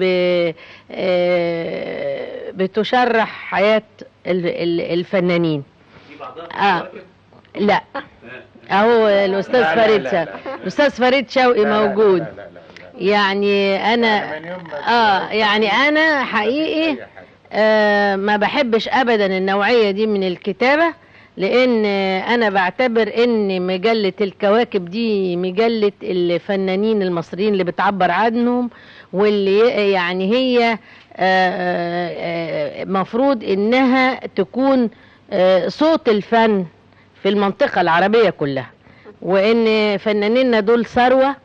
S7: آه، بتشرح حياة ال- ال- الفنانين اه لا اهو الاستاذ
S12: لا، لا،
S7: فريد
S12: لا،
S7: شوقي الاستاذ فريد شوقي موجود يعني انا اه يعني انا حقيقي آه ما بحبش ابدا النوعية دي من الكتابة لان آه، انا بعتبر ان مجلة الكواكب دي مجلة الفنانين المصريين اللي بتعبر عنهم واللي ي- يعني هي آه، آه، آه، مفروض انها تكون آه، صوت الفن في المنطقة العربية كلها وان فنانينا دول ثروة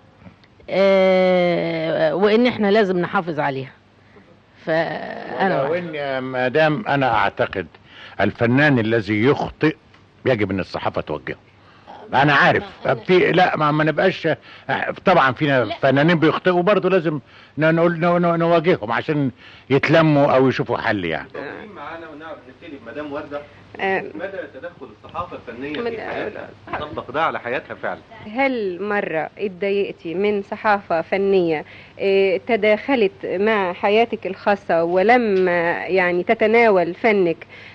S7: آه، وان احنا لازم نحافظ عليها فانا
S12: ولو ان يا مدام انا اعتقد الفنان الذي يخطئ يجب ان الصحافه توجهه انا عارف في لا ما, ما نبقاش طبعا فينا فنانين بيخطئوا برضه لازم ن- نقول ن- ن- نواجههم عشان يتلموا او يشوفوا حل يعني
S3: معانا ونعرف نبتدي بمدام ورده
S1: آه،
S3: مدى تدخل الصحافه الفنيه
S1: من-
S3: في حياتها طبق ده على حياتها فعلا
S1: هل مرة اتضايقتي من صحافة فنية آه، تداخلت مع حياتك الخاصة ولم آه، يعني تتناول فنك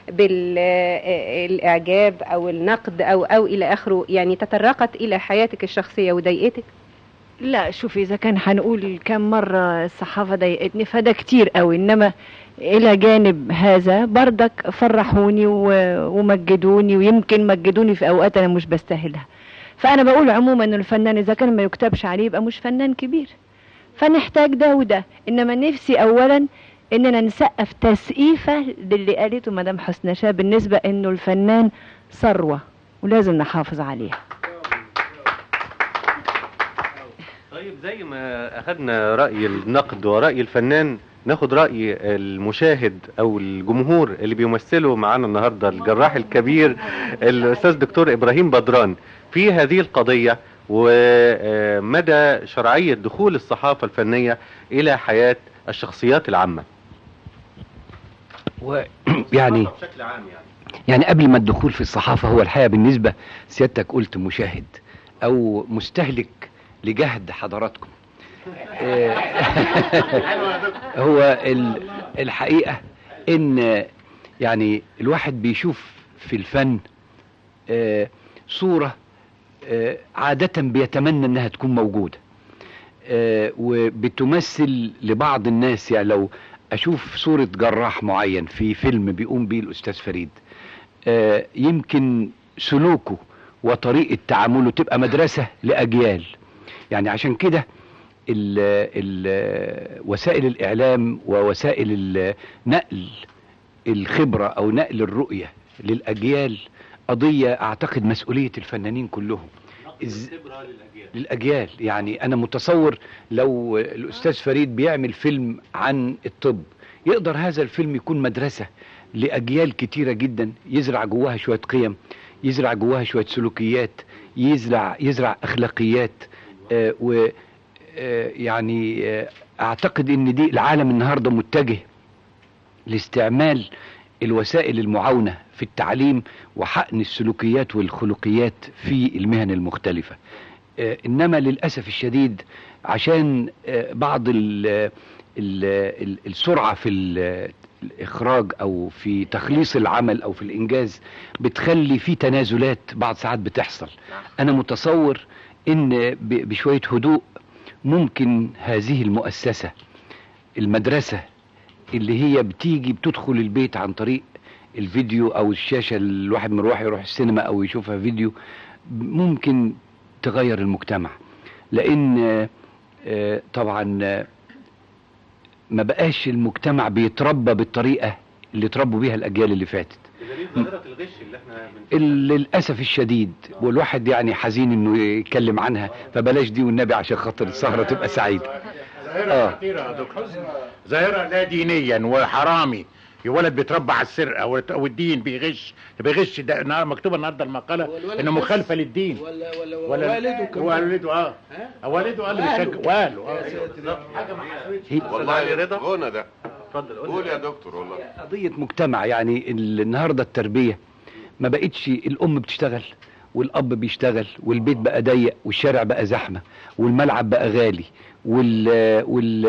S1: بالإعجاب أو النقد أو أو إلى آخره يعني تطرقت إلى حياتك الشخصية وضايقتك؟
S2: لا شوفي اذا كان هنقول كم مره الصحافه ضايقتني فده كتير قوي انما الى جانب هذا بردك فرحوني و- ومجدوني ويمكن مجدوني في اوقات انا مش بستاهلها فانا بقول عموما ان الفنان اذا كان ما يكتبش عليه يبقى مش فنان كبير فنحتاج ده وده انما نفسي اولا اننا نسقف تسقيفه للي قالته مدام حسنى شاه بالنسبه انه الفنان ثروه ولازم نحافظ عليها
S3: طيب زي ما اخذنا راي النقد وراي الفنان ناخد راي المشاهد او الجمهور اللي بيمثله معانا النهارده الجراح الكبير الاستاذ دكتور ابراهيم بدران في هذه القضيه ومدى شرعيه دخول الصحافه الفنيه الى حياه الشخصيات العامه
S11: ويعني
S3: بشكل عام يعني
S11: يعني قبل ما الدخول في الصحافة هو الحقيقة بالنسبة سيادتك قلت مشاهد أو مستهلك لجهد حضراتكم آه، هو ال- الحقيقة إن يعني الواحد بيشوف في الفن آه، صورة آه، عادة بيتمنى إنها تكون موجودة آه، وبتمثل لبعض الناس يعني لو أشوف صورة جراح معين في فيلم بيقوم بيه الأستاذ فريد آه، يمكن سلوكه وطريقة تعامله تبقى مدرسة لأجيال يعني عشان كده ال- ال- وسائل الإعلام ووسائل ال- نقل الخبرة أو نقل الرؤية للأجيال قضية أعتقد مسؤولية الفنانين كلهم إز- للأجيال يعني أنا متصور لو الأستاذ فريد بيعمل فيلم عن الطب يقدر هذا الفيلم يكون مدرسة لأجيال كتيرة جدا يزرع جواها شوية قيم يزرع جواها شوية سلوكيات يزرع يزرع أخلاقيات آه و آه يعني آه أعتقد إن دي العالم النهاردة متجه لاستعمال الوسائل المعاونة في التعليم وحقن السلوكيات والخلقيات في المهن المختلفة آه، انما للاسف الشديد عشان آه، بعض ال ال ال السرعه في ال- الاخراج او في تخليص العمل او في الانجاز بتخلي في تنازلات بعض ساعات بتحصل انا متصور ان ب- بشويه هدوء ممكن هذه المؤسسه المدرسه اللي هي بتيجي بتدخل البيت عن طريق الفيديو او الشاشه اللي الواحد مروح يروح السينما او يشوفها فيديو ممكن تغير المجتمع لان آه، آه، طبعا آه، ما بقاش المجتمع بيتربى بالطريقه اللي تربوا بيها الاجيال اللي فاتت
S3: بدليل ظاهره الغش اللي احنا
S11: ال- للاسف الشديد والواحد يعني حزين انه يتكلم عنها فبلاش دي والنبي عشان خاطر السهره تبقى سعيده
S12: ظاهرة
S11: آه.
S12: خطيرة يا دكتور ظاهرة لا دينيا وحرامي ولد بيتربى على السرقة والت- والدين بيغش بيغش ده النهار- مكتوبة النهارده المقالة انه مخالفة للدين
S5: ولا ولا
S12: ولا
S5: والده كمان
S12: والده اه والده قال
S5: والده.
S12: بيشجع والده اه
S10: والله رضا غنى ده
S3: اتفضل
S10: قول يا دكتور والله
S11: قضيه مجتمع يعني ال- النهارده التربيه ما بقتش الام بتشتغل والاب بيشتغل والبيت بقى ضيق والشارع بقى زحمه والملعب بقى غالي وال وال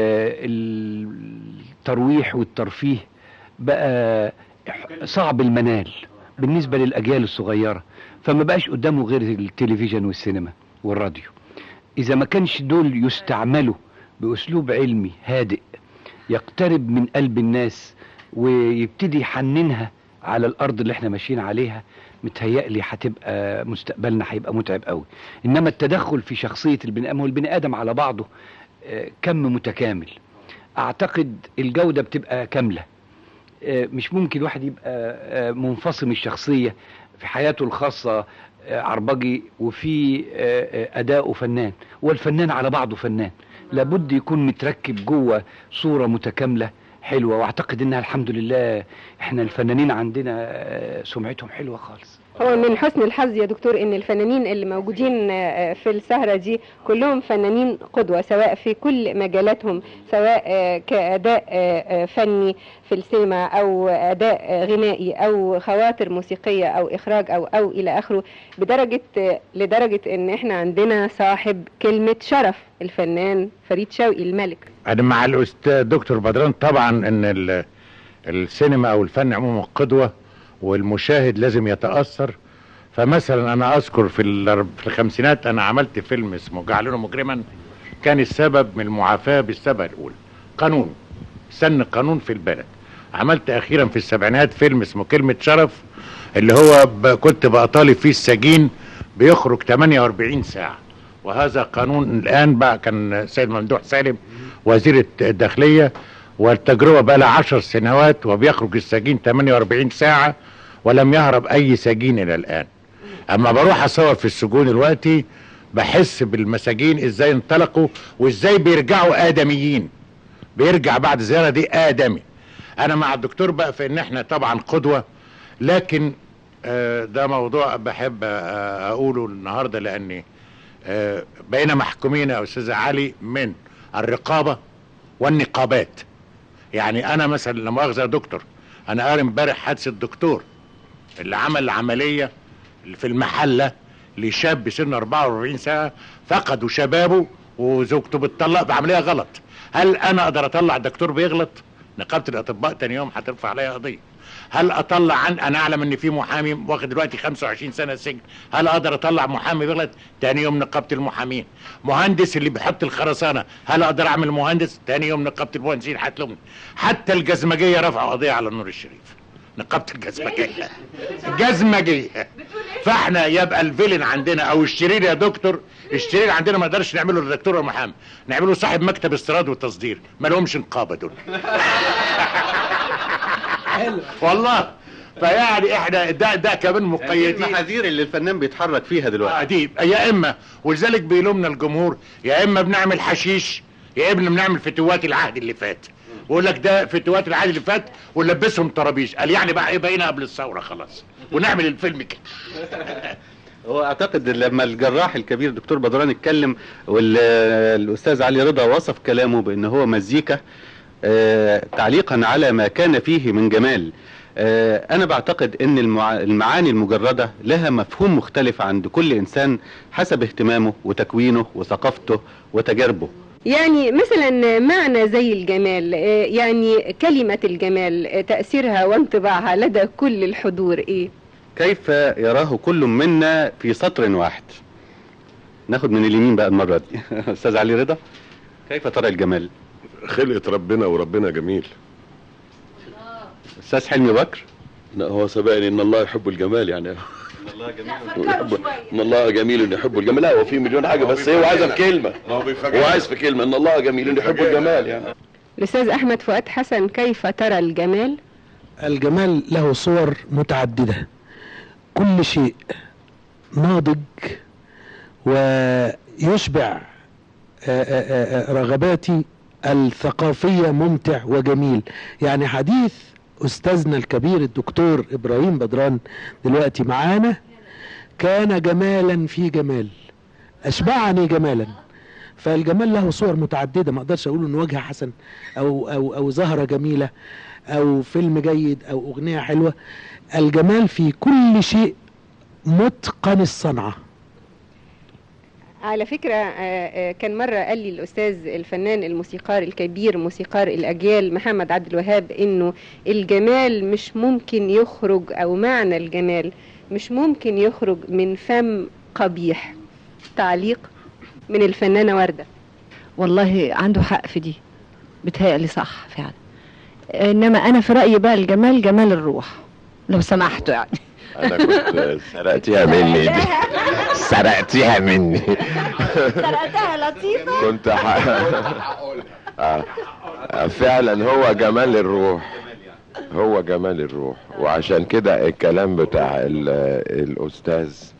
S11: الترويح والترفيه بقى صعب المنال بالنسبه للاجيال الصغيره فما بقاش قدامه غير التلفزيون والسينما والراديو اذا ما كانش دول يستعملوا باسلوب علمي هادئ يقترب من قلب الناس ويبتدي يحننها على الارض اللي احنا ماشيين عليها متهيألي هتبقى مستقبلنا هيبقى متعب قوي انما التدخل في شخصيه البني ادم هو البني ادم على بعضه آه، كم متكامل اعتقد الجوده بتبقى كامله آه، مش ممكن واحد يبقى آه، منفصم الشخصيه في حياته الخاصه آه، عربجي وفي آه، آه، اداؤه فنان والفنان على بعضه فنان لابد يكون متركب جوه صوره متكامله حلوه واعتقد انها الحمد لله احنا الفنانين عندنا آه، سمعتهم حلوه خالص
S1: هو من حسن الحظ يا دكتور ان الفنانين اللي موجودين آه، في السهرة دي كلهم فنانين قدوة سواء في كل مجالاتهم سواء آه، كأداء آه، آه، فني في السينما او اداء آه، غنائي او خواطر موسيقية او اخراج او او الى اخره بدرجة آه، لدرجة ان احنا عندنا صاحب كلمة شرف الفنان فريد شوقي الملك
S12: انا مع الاستاذ دكتور بدران طبعا ان ال- السينما او الفن عموما قدوه والمشاهد لازم يتاثر فمثلا انا اذكر في الأرب- في الخمسينات انا عملت فيلم اسمه جعلونه مجرما كان السبب من المعافاه بالسبب الاولى قانون سن قانون في البلد عملت اخيرا في السبعينات فيلم اسمه كلمه شرف اللي هو ب... كنت بطالب فيه السجين بيخرج 48 ساعه وهذا قانون الان بقى كان سيد ممدوح سالم وزير الداخليه والتجربه بقى لها 10 سنوات وبيخرج السجين 48 ساعه ولم يهرب اي سجين الى الان اما بروح اصور في السجون دلوقتي بحس بالمساجين ازاي انطلقوا وازاي بيرجعوا ادميين بيرجع بعد الزياره دي ادمي انا مع الدكتور بقى في ان احنا طبعا قدوه لكن آه، ده موضوع بحب آه، اقوله النهارده لاني آه، بقينا محكومين يا استاذ علي من الرقابه والنقابات يعني انا مثلا لا مؤاخذه يا دكتور انا قاري امبارح حادثه دكتور اللي عمل العمليه اللي في المحله لشاب سن 44 سنه فقدوا شبابه وزوجته بتطلق بعمليه غلط هل انا اقدر اطلع الدكتور بيغلط نقابه الاطباء تاني يوم هترفع عليا قضيه هل اطلع عن انا اعلم ان في محامي واخد دلوقتي 25 سنه سجن هل اقدر اطلع محامي بيغلط تاني يوم نقابه المحامين مهندس اللي بيحط الخرسانه هل اقدر اعمل مهندس تاني يوم نقابه المهندسين هتلومني حتى الجزمجيه رفعوا قضيه على النور الشريف نقابه الجزمجيه جزمجيه فاحنا يبقى الفيلن عندنا او الشرير يا دكتور الشرير عندنا ما نقدرش نعمله للدكتور والمحامي نعمله صاحب مكتب استيراد وتصدير ما لهمش نقابه دول والله فيعني احنا ده ده كمان مقيدين
S3: المحاذير اللي الفنان بيتحرك فيها دلوقتي
S12: آه دي يا اما ولذلك بيلومنا الجمهور يا اما بنعمل حشيش يا اما بنعمل فتوات العهد اللي فات ويقول لك ده فتوات العهد اللي فات ونلبسهم طرابيش قال يعني بقى ايه بقينا قبل الثوره خلاص ونعمل الفيلم كده
S3: هو اعتقد لما الجراح الكبير دكتور بدران اتكلم والاستاذ علي رضا وصف كلامه بان هو مزيكا آه، تعليقا على ما كان فيه من جمال آه، انا بعتقد ان المع- المعاني المجردة لها مفهوم مختلف عند كل انسان حسب اهتمامه وتكوينه وثقافته وتجاربه
S1: يعني مثلا معنى زي الجمال آه، يعني كلمة الجمال آه، تأثيرها وانطباعها لدى كل الحضور ايه
S3: كيف يراه كل منا في سطر واحد ناخد من اليمين بقى المرة دي استاذ علي رضا كيف ترى الجمال
S10: خلقة ربنا وربنا جميل
S3: استاذ حلمي بكر
S8: لا هو سبقني ان الله يحب الجمال يعني
S3: الله جميل
S8: يحب ان الله جميل يحب الجمال لا هو في مليون حاجه بس هو عايزها في كلمه هو عايز في كلمه ان الله جميل يحب الجمال يعني
S1: الأستاذ أحمد فؤاد حسن كيف ترى الجمال
S5: الجمال له صور متعددة كل شيء ناضج ويشبع آه، آه، آه، رغباتي الثقافية ممتع وجميل يعني حديث أستاذنا الكبير الدكتور إبراهيم بدران دلوقتي معانا كان جمالا في جمال أشبعني جمالا فالجمال له صور متعددة ما أقدرش أقول إن وجه حسن أو أو أو زهرة جميلة او فيلم جيد او اغنيه حلوه الجمال في كل شيء متقن الصنعه
S1: على فكرة آه، آه، كان مرة قال لي الأستاذ الفنان الموسيقار الكبير موسيقار الأجيال محمد عبد الوهاب إنه الجمال مش ممكن يخرج أو معنى الجمال مش ممكن يخرج من فم قبيح تعليق من الفنانة وردة
S2: والله عنده حق في دي بتهيألي صح فعلا انما انا في رايي بقى الجمال جمال الروح لو سمحتوا يعني
S6: انا كنت سرقتيها مني دي سرقتيها مني
S2: سرقتها لطيفه
S6: كنت ح... آه. آه، فعلا هو جمال الروح هو جمال الروح وعشان كده الكلام بتاع ال- الاستاذ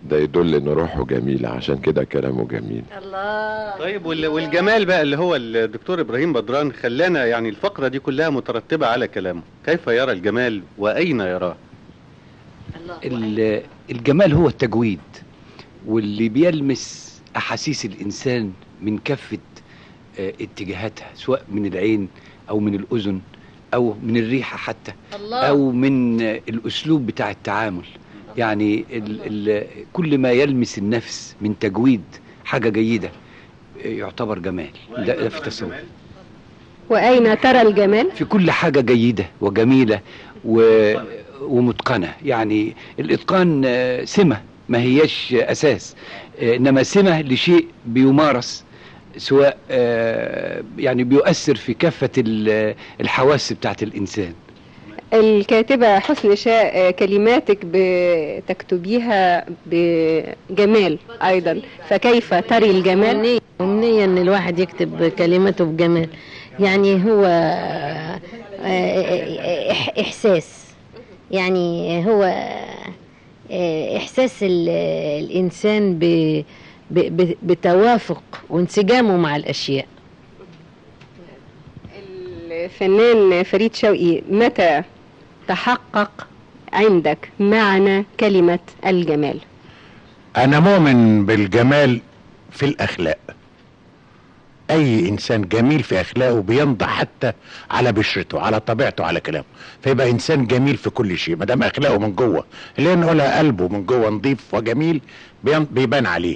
S6: ده يدل ان روحه جميلة عشان كده كلامه جميل
S7: الله
S3: طيب وال- والجمال بقى اللي هو الدكتور ابراهيم بدران خلانا يعني الفقره دي كلها مترتبه على كلامه كيف يرى الجمال واين يراه
S11: ال- الجمال هو التجويد واللي بيلمس احاسيس الانسان من كافه آه، اتجاهاتها سواء من العين او من الاذن او من الريحه حتى
S7: الله
S11: او من آه، الاسلوب بتاع التعامل يعني ال ال كل ما يلمس النفس من تجويد حاجه جيده آه، يعتبر جمال ده, ده في تصور
S1: واين ترى الجمال
S11: في كل حاجة جيدة وجميلة و... ومتقنة يعني الإتقان آه، سمة ما هيش أساس آه، إنما سمة لشيء بيمارس سواء آه، يعني بيؤثر في كافة ال- الحواس بتاعت الإنسان
S1: الكاتبة حسن شاء كلماتك بتكتبيها بجمال أيضا فكيف تري الجمال
S7: أمنية أمنية إن الواحد يكتب كلماته بجمال يعني هو آه، آه، إح- إحساس يعني هو آه، إحساس ال- الإنسان ب- ب- ب- بتوافق وانسجامه مع الأشياء
S1: الفنان فريد شوقي متى تحقق عندك معنى كلمة الجمال
S12: انا مؤمن بالجمال في الاخلاق اي انسان جميل في اخلاقه بيمضي حتى على بشرته على طبيعته على كلامه فيبقى انسان جميل في كل شيء ما دام اخلاقه من جوه اللي نقولها قلبه من جوه نظيف وجميل بين- بيبان عليه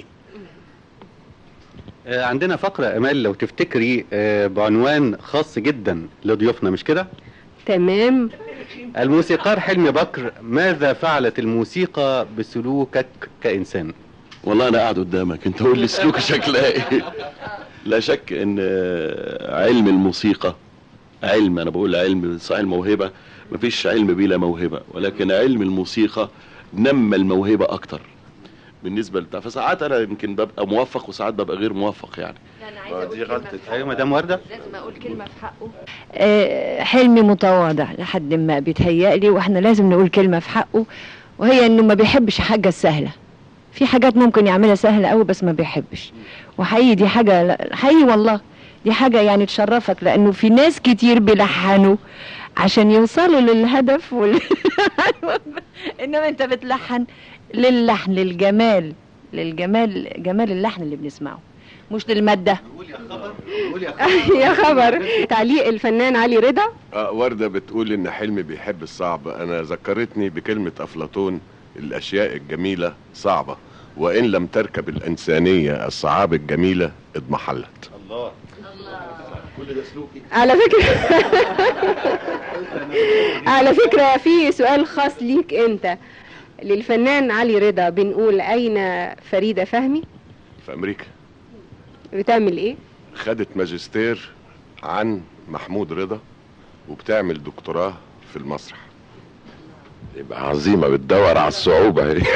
S3: آه، عندنا فقره امال لو تفتكري آه، بعنوان خاص جدا لضيوفنا مش كده
S1: تمام
S3: الموسيقار حلمي بكر ماذا فعلت الموسيقى بسلوكك كانسان
S8: والله انا قاعد قدامك انت قول لي سلوك شكلها ايه لا شك ان آه، علم الموسيقى علم انا بقول علم صحيح الموهبه مفيش علم بلا موهبه ولكن علم الموسيقى نمى الموهبه اكتر بالنسبه لبتاع فساعات انا يمكن ببقى موفق وساعات ببقى غير موفق يعني دي غلطه
S3: ايوه مدام ورده
S2: لازم اقول كلمه في حقه آه، حلمي متواضع لحد ما بيتهيألي واحنا لازم نقول كلمه في حقه وهي انه ما بيحبش حاجه السهله في حاجات ممكن يعملها سهله قوي بس ما بيحبش وحقيقي دي حاجه لا- حقيقي والله دي حاجه يعني تشرفك لانه في ناس كتير بيلحنوا عشان يوصلوا للهدف وال... انما انت بتلحن للحن للجمال للجمال جمال اللحن اللي بنسمعه مش للماده
S1: يا خبر تعليق الفنان علي رضا
S10: آه وردة بتقول إن حلمي بيحب الصعب أنا ذكرتني بكلمة أفلاطون الأشياء الجميلة صعبة وإن لم تركب الإنسانية الصعاب الجميلة اضمحلت
S3: الله
S1: على فكرة على فكرة في سؤال خاص ليك انت للفنان علي رضا بنقول اين فريدة فهمي
S10: في أمريكا
S1: بتعمل ايه
S10: خدت ماجستير عن محمود رضا وبتعمل دكتوراه في المسرح
S6: يبقى عظيمة بتدور على الصعوبة هي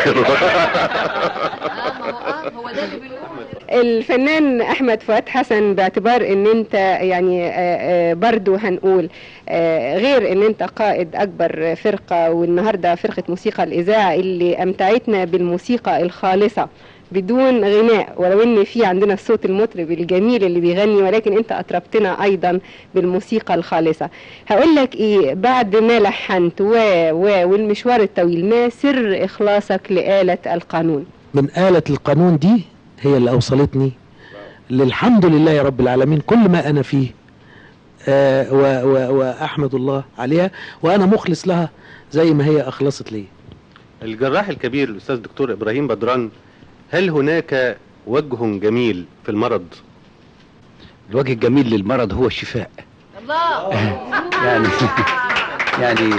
S1: الفنان احمد فؤاد حسن باعتبار ان انت يعني آه، آه، برضو هنقول آه، غير ان انت قائد اكبر فرقة والنهاردة فرقة موسيقى الاذاعة اللي امتعتنا بالموسيقى الخالصة بدون غناء ولو ان في عندنا الصوت المطرب الجميل اللي بيغني ولكن انت اطربتنا ايضا بالموسيقى الخالصة هقول لك ايه بعد ما لحنت و و والمشوار الطويل ما سر اخلاصك لآلة القانون
S5: من آلة القانون دي هي اللي أوصلتني للحمد لله يا رب العالمين كل ما أنا فيه آه و و وأحمد الله عليها وأنا مخلص لها زي ما هي أخلصت لي
S3: الجراح الكبير الاستاذ دكتور ابراهيم بدران هل هناك وجه جميل في المرض
S11: الوجه الجميل للمرض هو الشفاء
S7: الله
S11: يعني يعني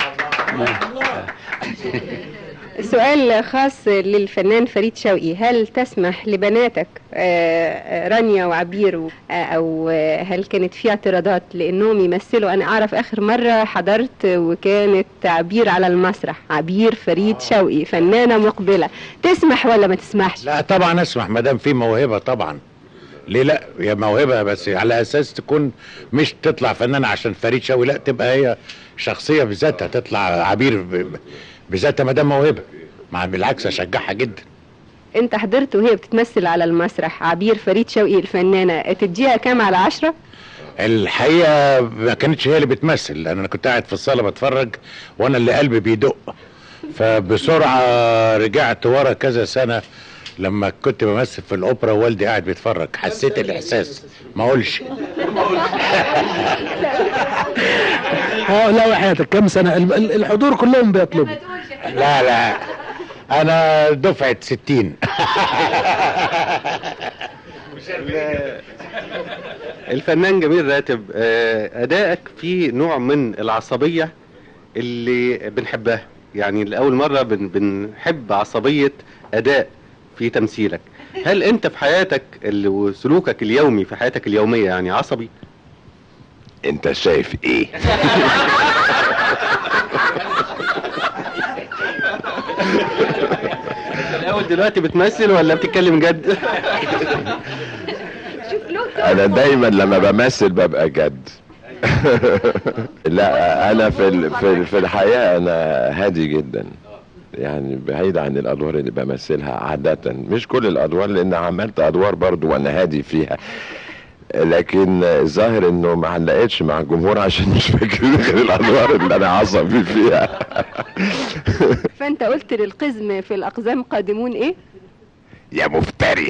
S1: سؤال خاص للفنان فريد شوقي هل تسمح لبناتك آه، آه، رانيا وعبير و- آه، او آه، هل كانت في اعتراضات لانهم يمثلوا انا اعرف اخر مره حضرت وكانت عبير على المسرح عبير فريد شوقي فنانه مقبله تسمح ولا ما تسمحش
S12: لا طبعا اسمح ما دام في موهبه طبعا ليه لا هي موهبه بس على اساس تكون مش تطلع فنانه عشان فريد شوقي لا تبقى هي شخصيه بذاتها تطلع عبير ب- ب- بذاتها ما دام موهبه مع بالعكس اشجعها جدا
S1: انت حضرت وهي بتتمثل على المسرح عبير فريد شوقي الفنانة تديها كام على عشرة
S12: الحقيقه ما كانتش هي اللي بتمثل لان انا كنت قاعد في الصاله بتفرج وانا اللي قلبي بيدق فبسرعه رجعت ورا كذا سنه لما كنت بمثل في الاوبرا ووالدي قاعد بيتفرج حسيت الاحساس ما اقولش
S5: اه لا وحياتك كم سنه ال- ال- الحضور كلهم بيطلبوا
S12: لا لا انا دفعه 60
S3: الفنان جميل راتب آه، ادائك فيه نوع من العصبيه اللي بنحبها يعني لاول مره بن بنحب عصبيه اداء في تمثيلك هل انت في حياتك ال- وسلوكك اليومي في حياتك اليوميه يعني عصبي
S6: انت شايف ايه
S3: الاول دلوقتي بتمثل ولا بتتكلم جد
S6: انا دايما لما بمثل ببقى جد لا انا في ال- في ال- في الحياه انا هادي جدا يعني بعيد عن الادوار اللي بمثلها عاده مش كل الادوار لان عملت ادوار برضو وانا هادي فيها لكن الظاهر انه ما علقتش مع الجمهور عشان مش فاكرين غير الادوار اللي انا عصبي فيها
S1: فانت قلت للقزم في الاقزام قادمون ايه
S6: يا مفتري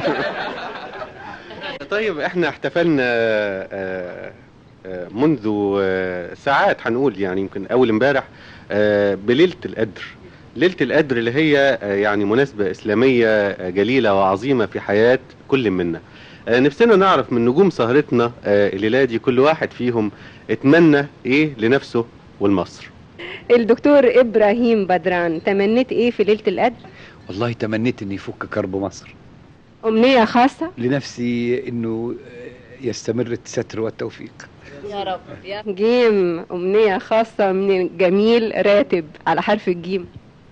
S3: طيب احنا احتفلنا آه، آه، منذ آه، ساعات هنقول يعني يمكن اول امبارح آه، بليله القدر ليله القدر اللي هي آه، يعني مناسبه اسلاميه آه، جليله وعظيمه في حياه كل منا آه، نفسنا نعرف من نجوم سهرتنا آه، الليله دي كل واحد فيهم اتمنى ايه لنفسه ولمصر
S1: الدكتور ابراهيم بدران تمنيت ايه في ليله القدر
S11: والله تمنيت اني يفك كرب مصر
S1: امنيه خاصه
S11: لنفسي انه يستمر الستر والتوفيق
S1: يا رب يا جيم امنيه خاصه من جميل راتب على حرف الجيم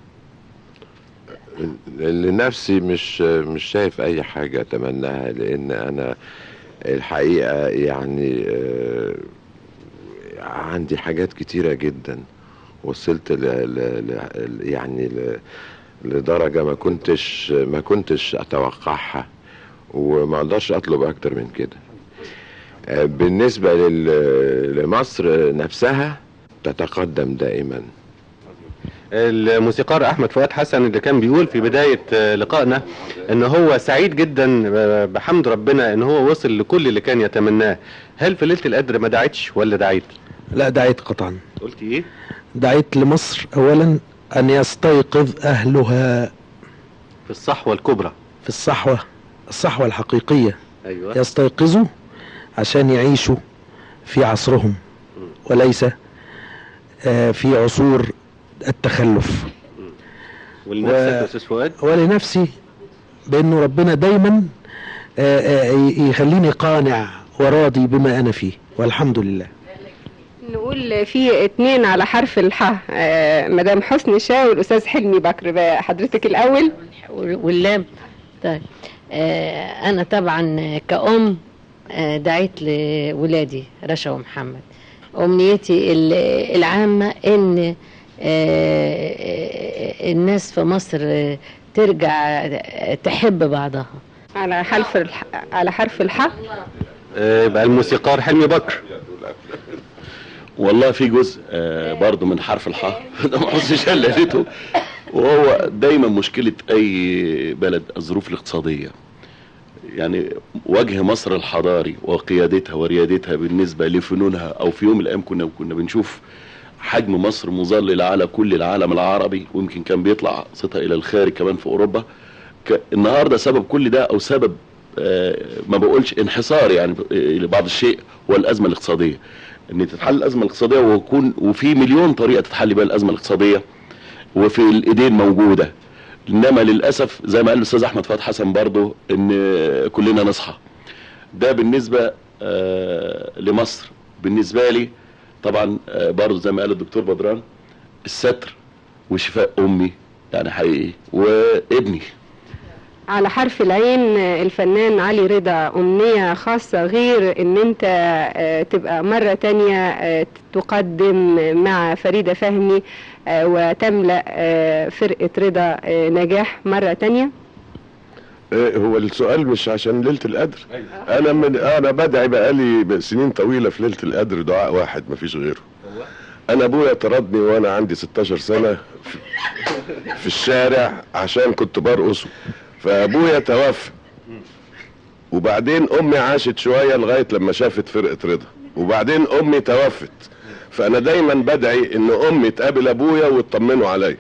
S6: لنفسي مش مش شايف اي حاجه اتمناها لان انا الحقيقه يعني آه، عندي حاجات كتيره جدا وصلت ل ل ل يعني ل لدرجه ما كنتش ما كنتش اتوقعها وما اقدرش اطلب اكتر من كده آه، بالنسبه لل- لمصر نفسها تتقدم دائما
S3: الموسيقار احمد فؤاد حسن اللي كان بيقول في بدايه آه، لقائنا ان هو سعيد جدا آه، بحمد ربنا ان هو وصل لكل اللي كان يتمناه هل في ليله القدر ما دعيتش ولا دعيت
S5: لا دعيت قطعا
S3: قلت ايه
S5: دعيت لمصر اولا ان يستيقظ اهلها
S3: في الصحوه الكبرى
S5: في الصحوه الصحوه الحقيقيه
S3: ايوه
S5: يستيقظوا عشان يعيشوا في عصرهم وليس آه، في عصور التخلف
S3: ولنفسك يا استاذ فؤاد
S5: ولنفسي بانه ربنا دايما آه، آه، ي- يخليني قانع وراضي بما انا فيه والحمد لله
S1: نقول في اتنين على حرف الحاء آه مدام حسن شاه والاستاذ حلمي بكر بقى حضرتك الاول
S7: واللام طيب آه انا طبعا كأم آه دعيت لولادي رشا ومحمد امنيتي ال- العامه ان آه الناس في مصر آه، ترجع تحب بعضها
S1: على حرف الح... على حرف الحاء
S3: آه، يبقى الموسيقار حلمي بكر
S8: والله في جزء آه برضه من حرف الحاء ده ما حسش قلته وهو دايما مشكلة أي بلد الظروف الاقتصادية يعني وجه مصر الحضاري وقيادتها وريادتها بالنسبة لفنونها أو في يوم من الأيام كنا كنا بنشوف حجم مصر مظلل على كل العالم العربي ويمكن كان بيطلع صيتها إلى الخارج كمان في أوروبا ك- النهارده سبب كل ده أو سبب آه، ما بقولش انحصار يعني ب- آه، لبعض الشيء هو الأزمة الاقتصادية ان تتحل الازمه الاقتصاديه ويكون وفي مليون طريقه تتحل بيها الازمه الاقتصاديه وفي الايدين موجوده انما للاسف زي ما قال الاستاذ احمد فتحي حسن برضه ان كلنا نصحى ده بالنسبه آه لمصر بالنسبه لي طبعا آه برضه زي ما قال الدكتور بدران الستر وشفاء امي يعني حقيقي وابني
S1: على حرف العين آه، الفنان علي رضا أمنية خاصة غير ان انت آه، تبقى مرة تانية آه، تقدم مع فريدة فهمي آه، وتملأ آه، فرقة رضا آه، نجاح مرة تانية
S10: إيه هو السؤال مش عشان ليله القدر انا من انا بدعي بقالي سنين طويله في ليله القدر دعاء واحد مفيش غيره انا ابويا طردني وانا عندي 16 سنه في, في الشارع عشان كنت برقص فابويا توفى وبعدين امي عاشت شويه لغايه لما شافت فرقه رضا وبعدين امي توفت فانا دايما بدعي ان امي تقابل ابويا ويطمنوا عليا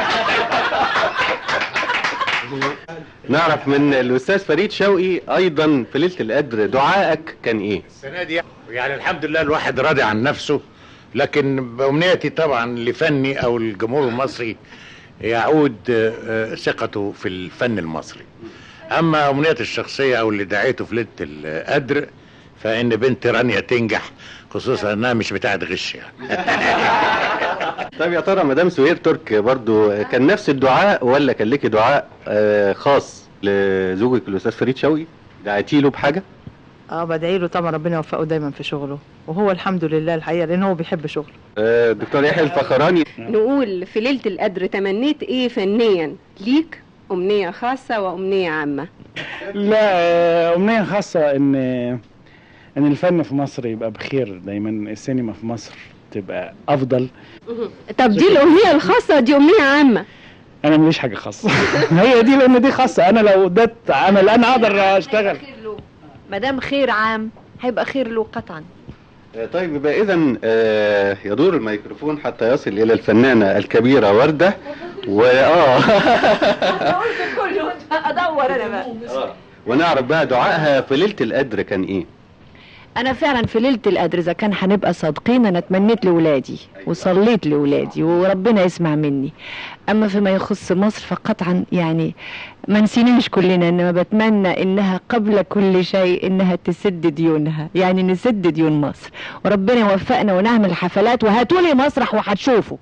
S3: نعرف من الاستاذ فريد شوقي ايضا في ليله القدر دعائك كان ايه
S12: السنه دي يعني الحمد لله الواحد راضي عن نفسه لكن بامنيتي طبعا لفني او الجمهور المصري يعود آه، آه، ثقته في الفن المصري اما امنيتي الشخصيه او اللي دعيته في ليله القدر فان بنت رانيا تنجح خصوصا انها مش بتاعت غش يعني
S3: طيب يا ترى مدام سهير ترك برضو كان نفس الدعاء ولا كان لك دعاء آه، خاص لزوجك الاستاذ فريد شوقي دعيتي له بحاجه
S13: اه بدعي له طبعا ربنا يوفقه دايما في شغله وهو الحمد لله الحقيقه لان هو بيحب شغله
S3: آه، دكتور يحيى الفخراني
S1: نقول في ليلة القدر تمنيت ايه فنيا ليك امنية خاصة وامنية عامة
S4: لا آه، أمنية خاصة إن إن الفن في مصر يبقى بخير دايما السينما في مصر تبقى أفضل
S1: طب دي الامنية الخاصة دي امنية عامة
S4: أنا ماليش حاجة خاصة هي دي لأن دي خاصة أنا لو اديت عمل أنا أقدر أشتغل
S2: ما دام خير عام هيبقى خير له قطعا
S3: آه، طيب يبقى اذا يدور الميكروفون حتى يصل الى الفنانه الكبيره ورده واه
S2: كله ادور انا بقى
S3: ونعرف بقى دعائها في ليله القدر كان ايه
S2: انا فعلا في ليله القدر اذا كان هنبقى صادقين انا اتمنيت لاولادي وصليت لاولادي وربنا يسمع مني اما فيما يخص مصر فقطعا يعني ما نسيناش كلنا انما بتمنى انها قبل كل شيء انها تسد ديونها يعني نسد ديون مصر وربنا يوفقنا ونعمل حفلات وهاتولي مسرح وهتشوفوا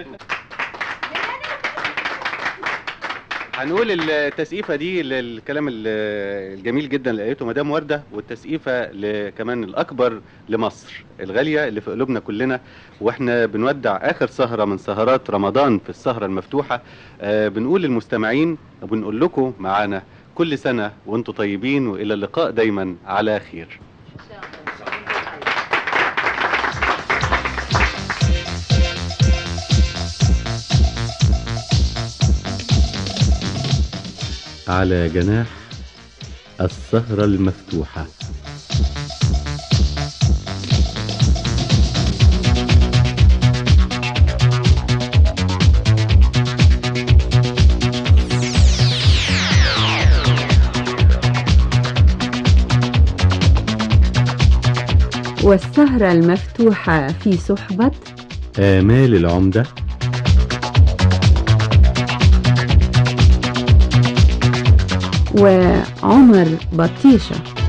S3: هنقول التسقيفه دي للكلام ال- الجميل جدا اللي قالته مدام ورده والتسقيفه ل- كمان الاكبر لمصر الغاليه اللي في قلوبنا كلنا واحنا بنودع اخر سهره من سهرات رمضان في السهره المفتوحه آه بنقول للمستمعين وبنقول لكم معانا كل سنه وانتم طيبين والى اللقاء دايما على خير على جناح السهرة المفتوحة
S14: والسهرة المفتوحة في صحبة
S3: آمال العمدة
S14: وعمر بطيشة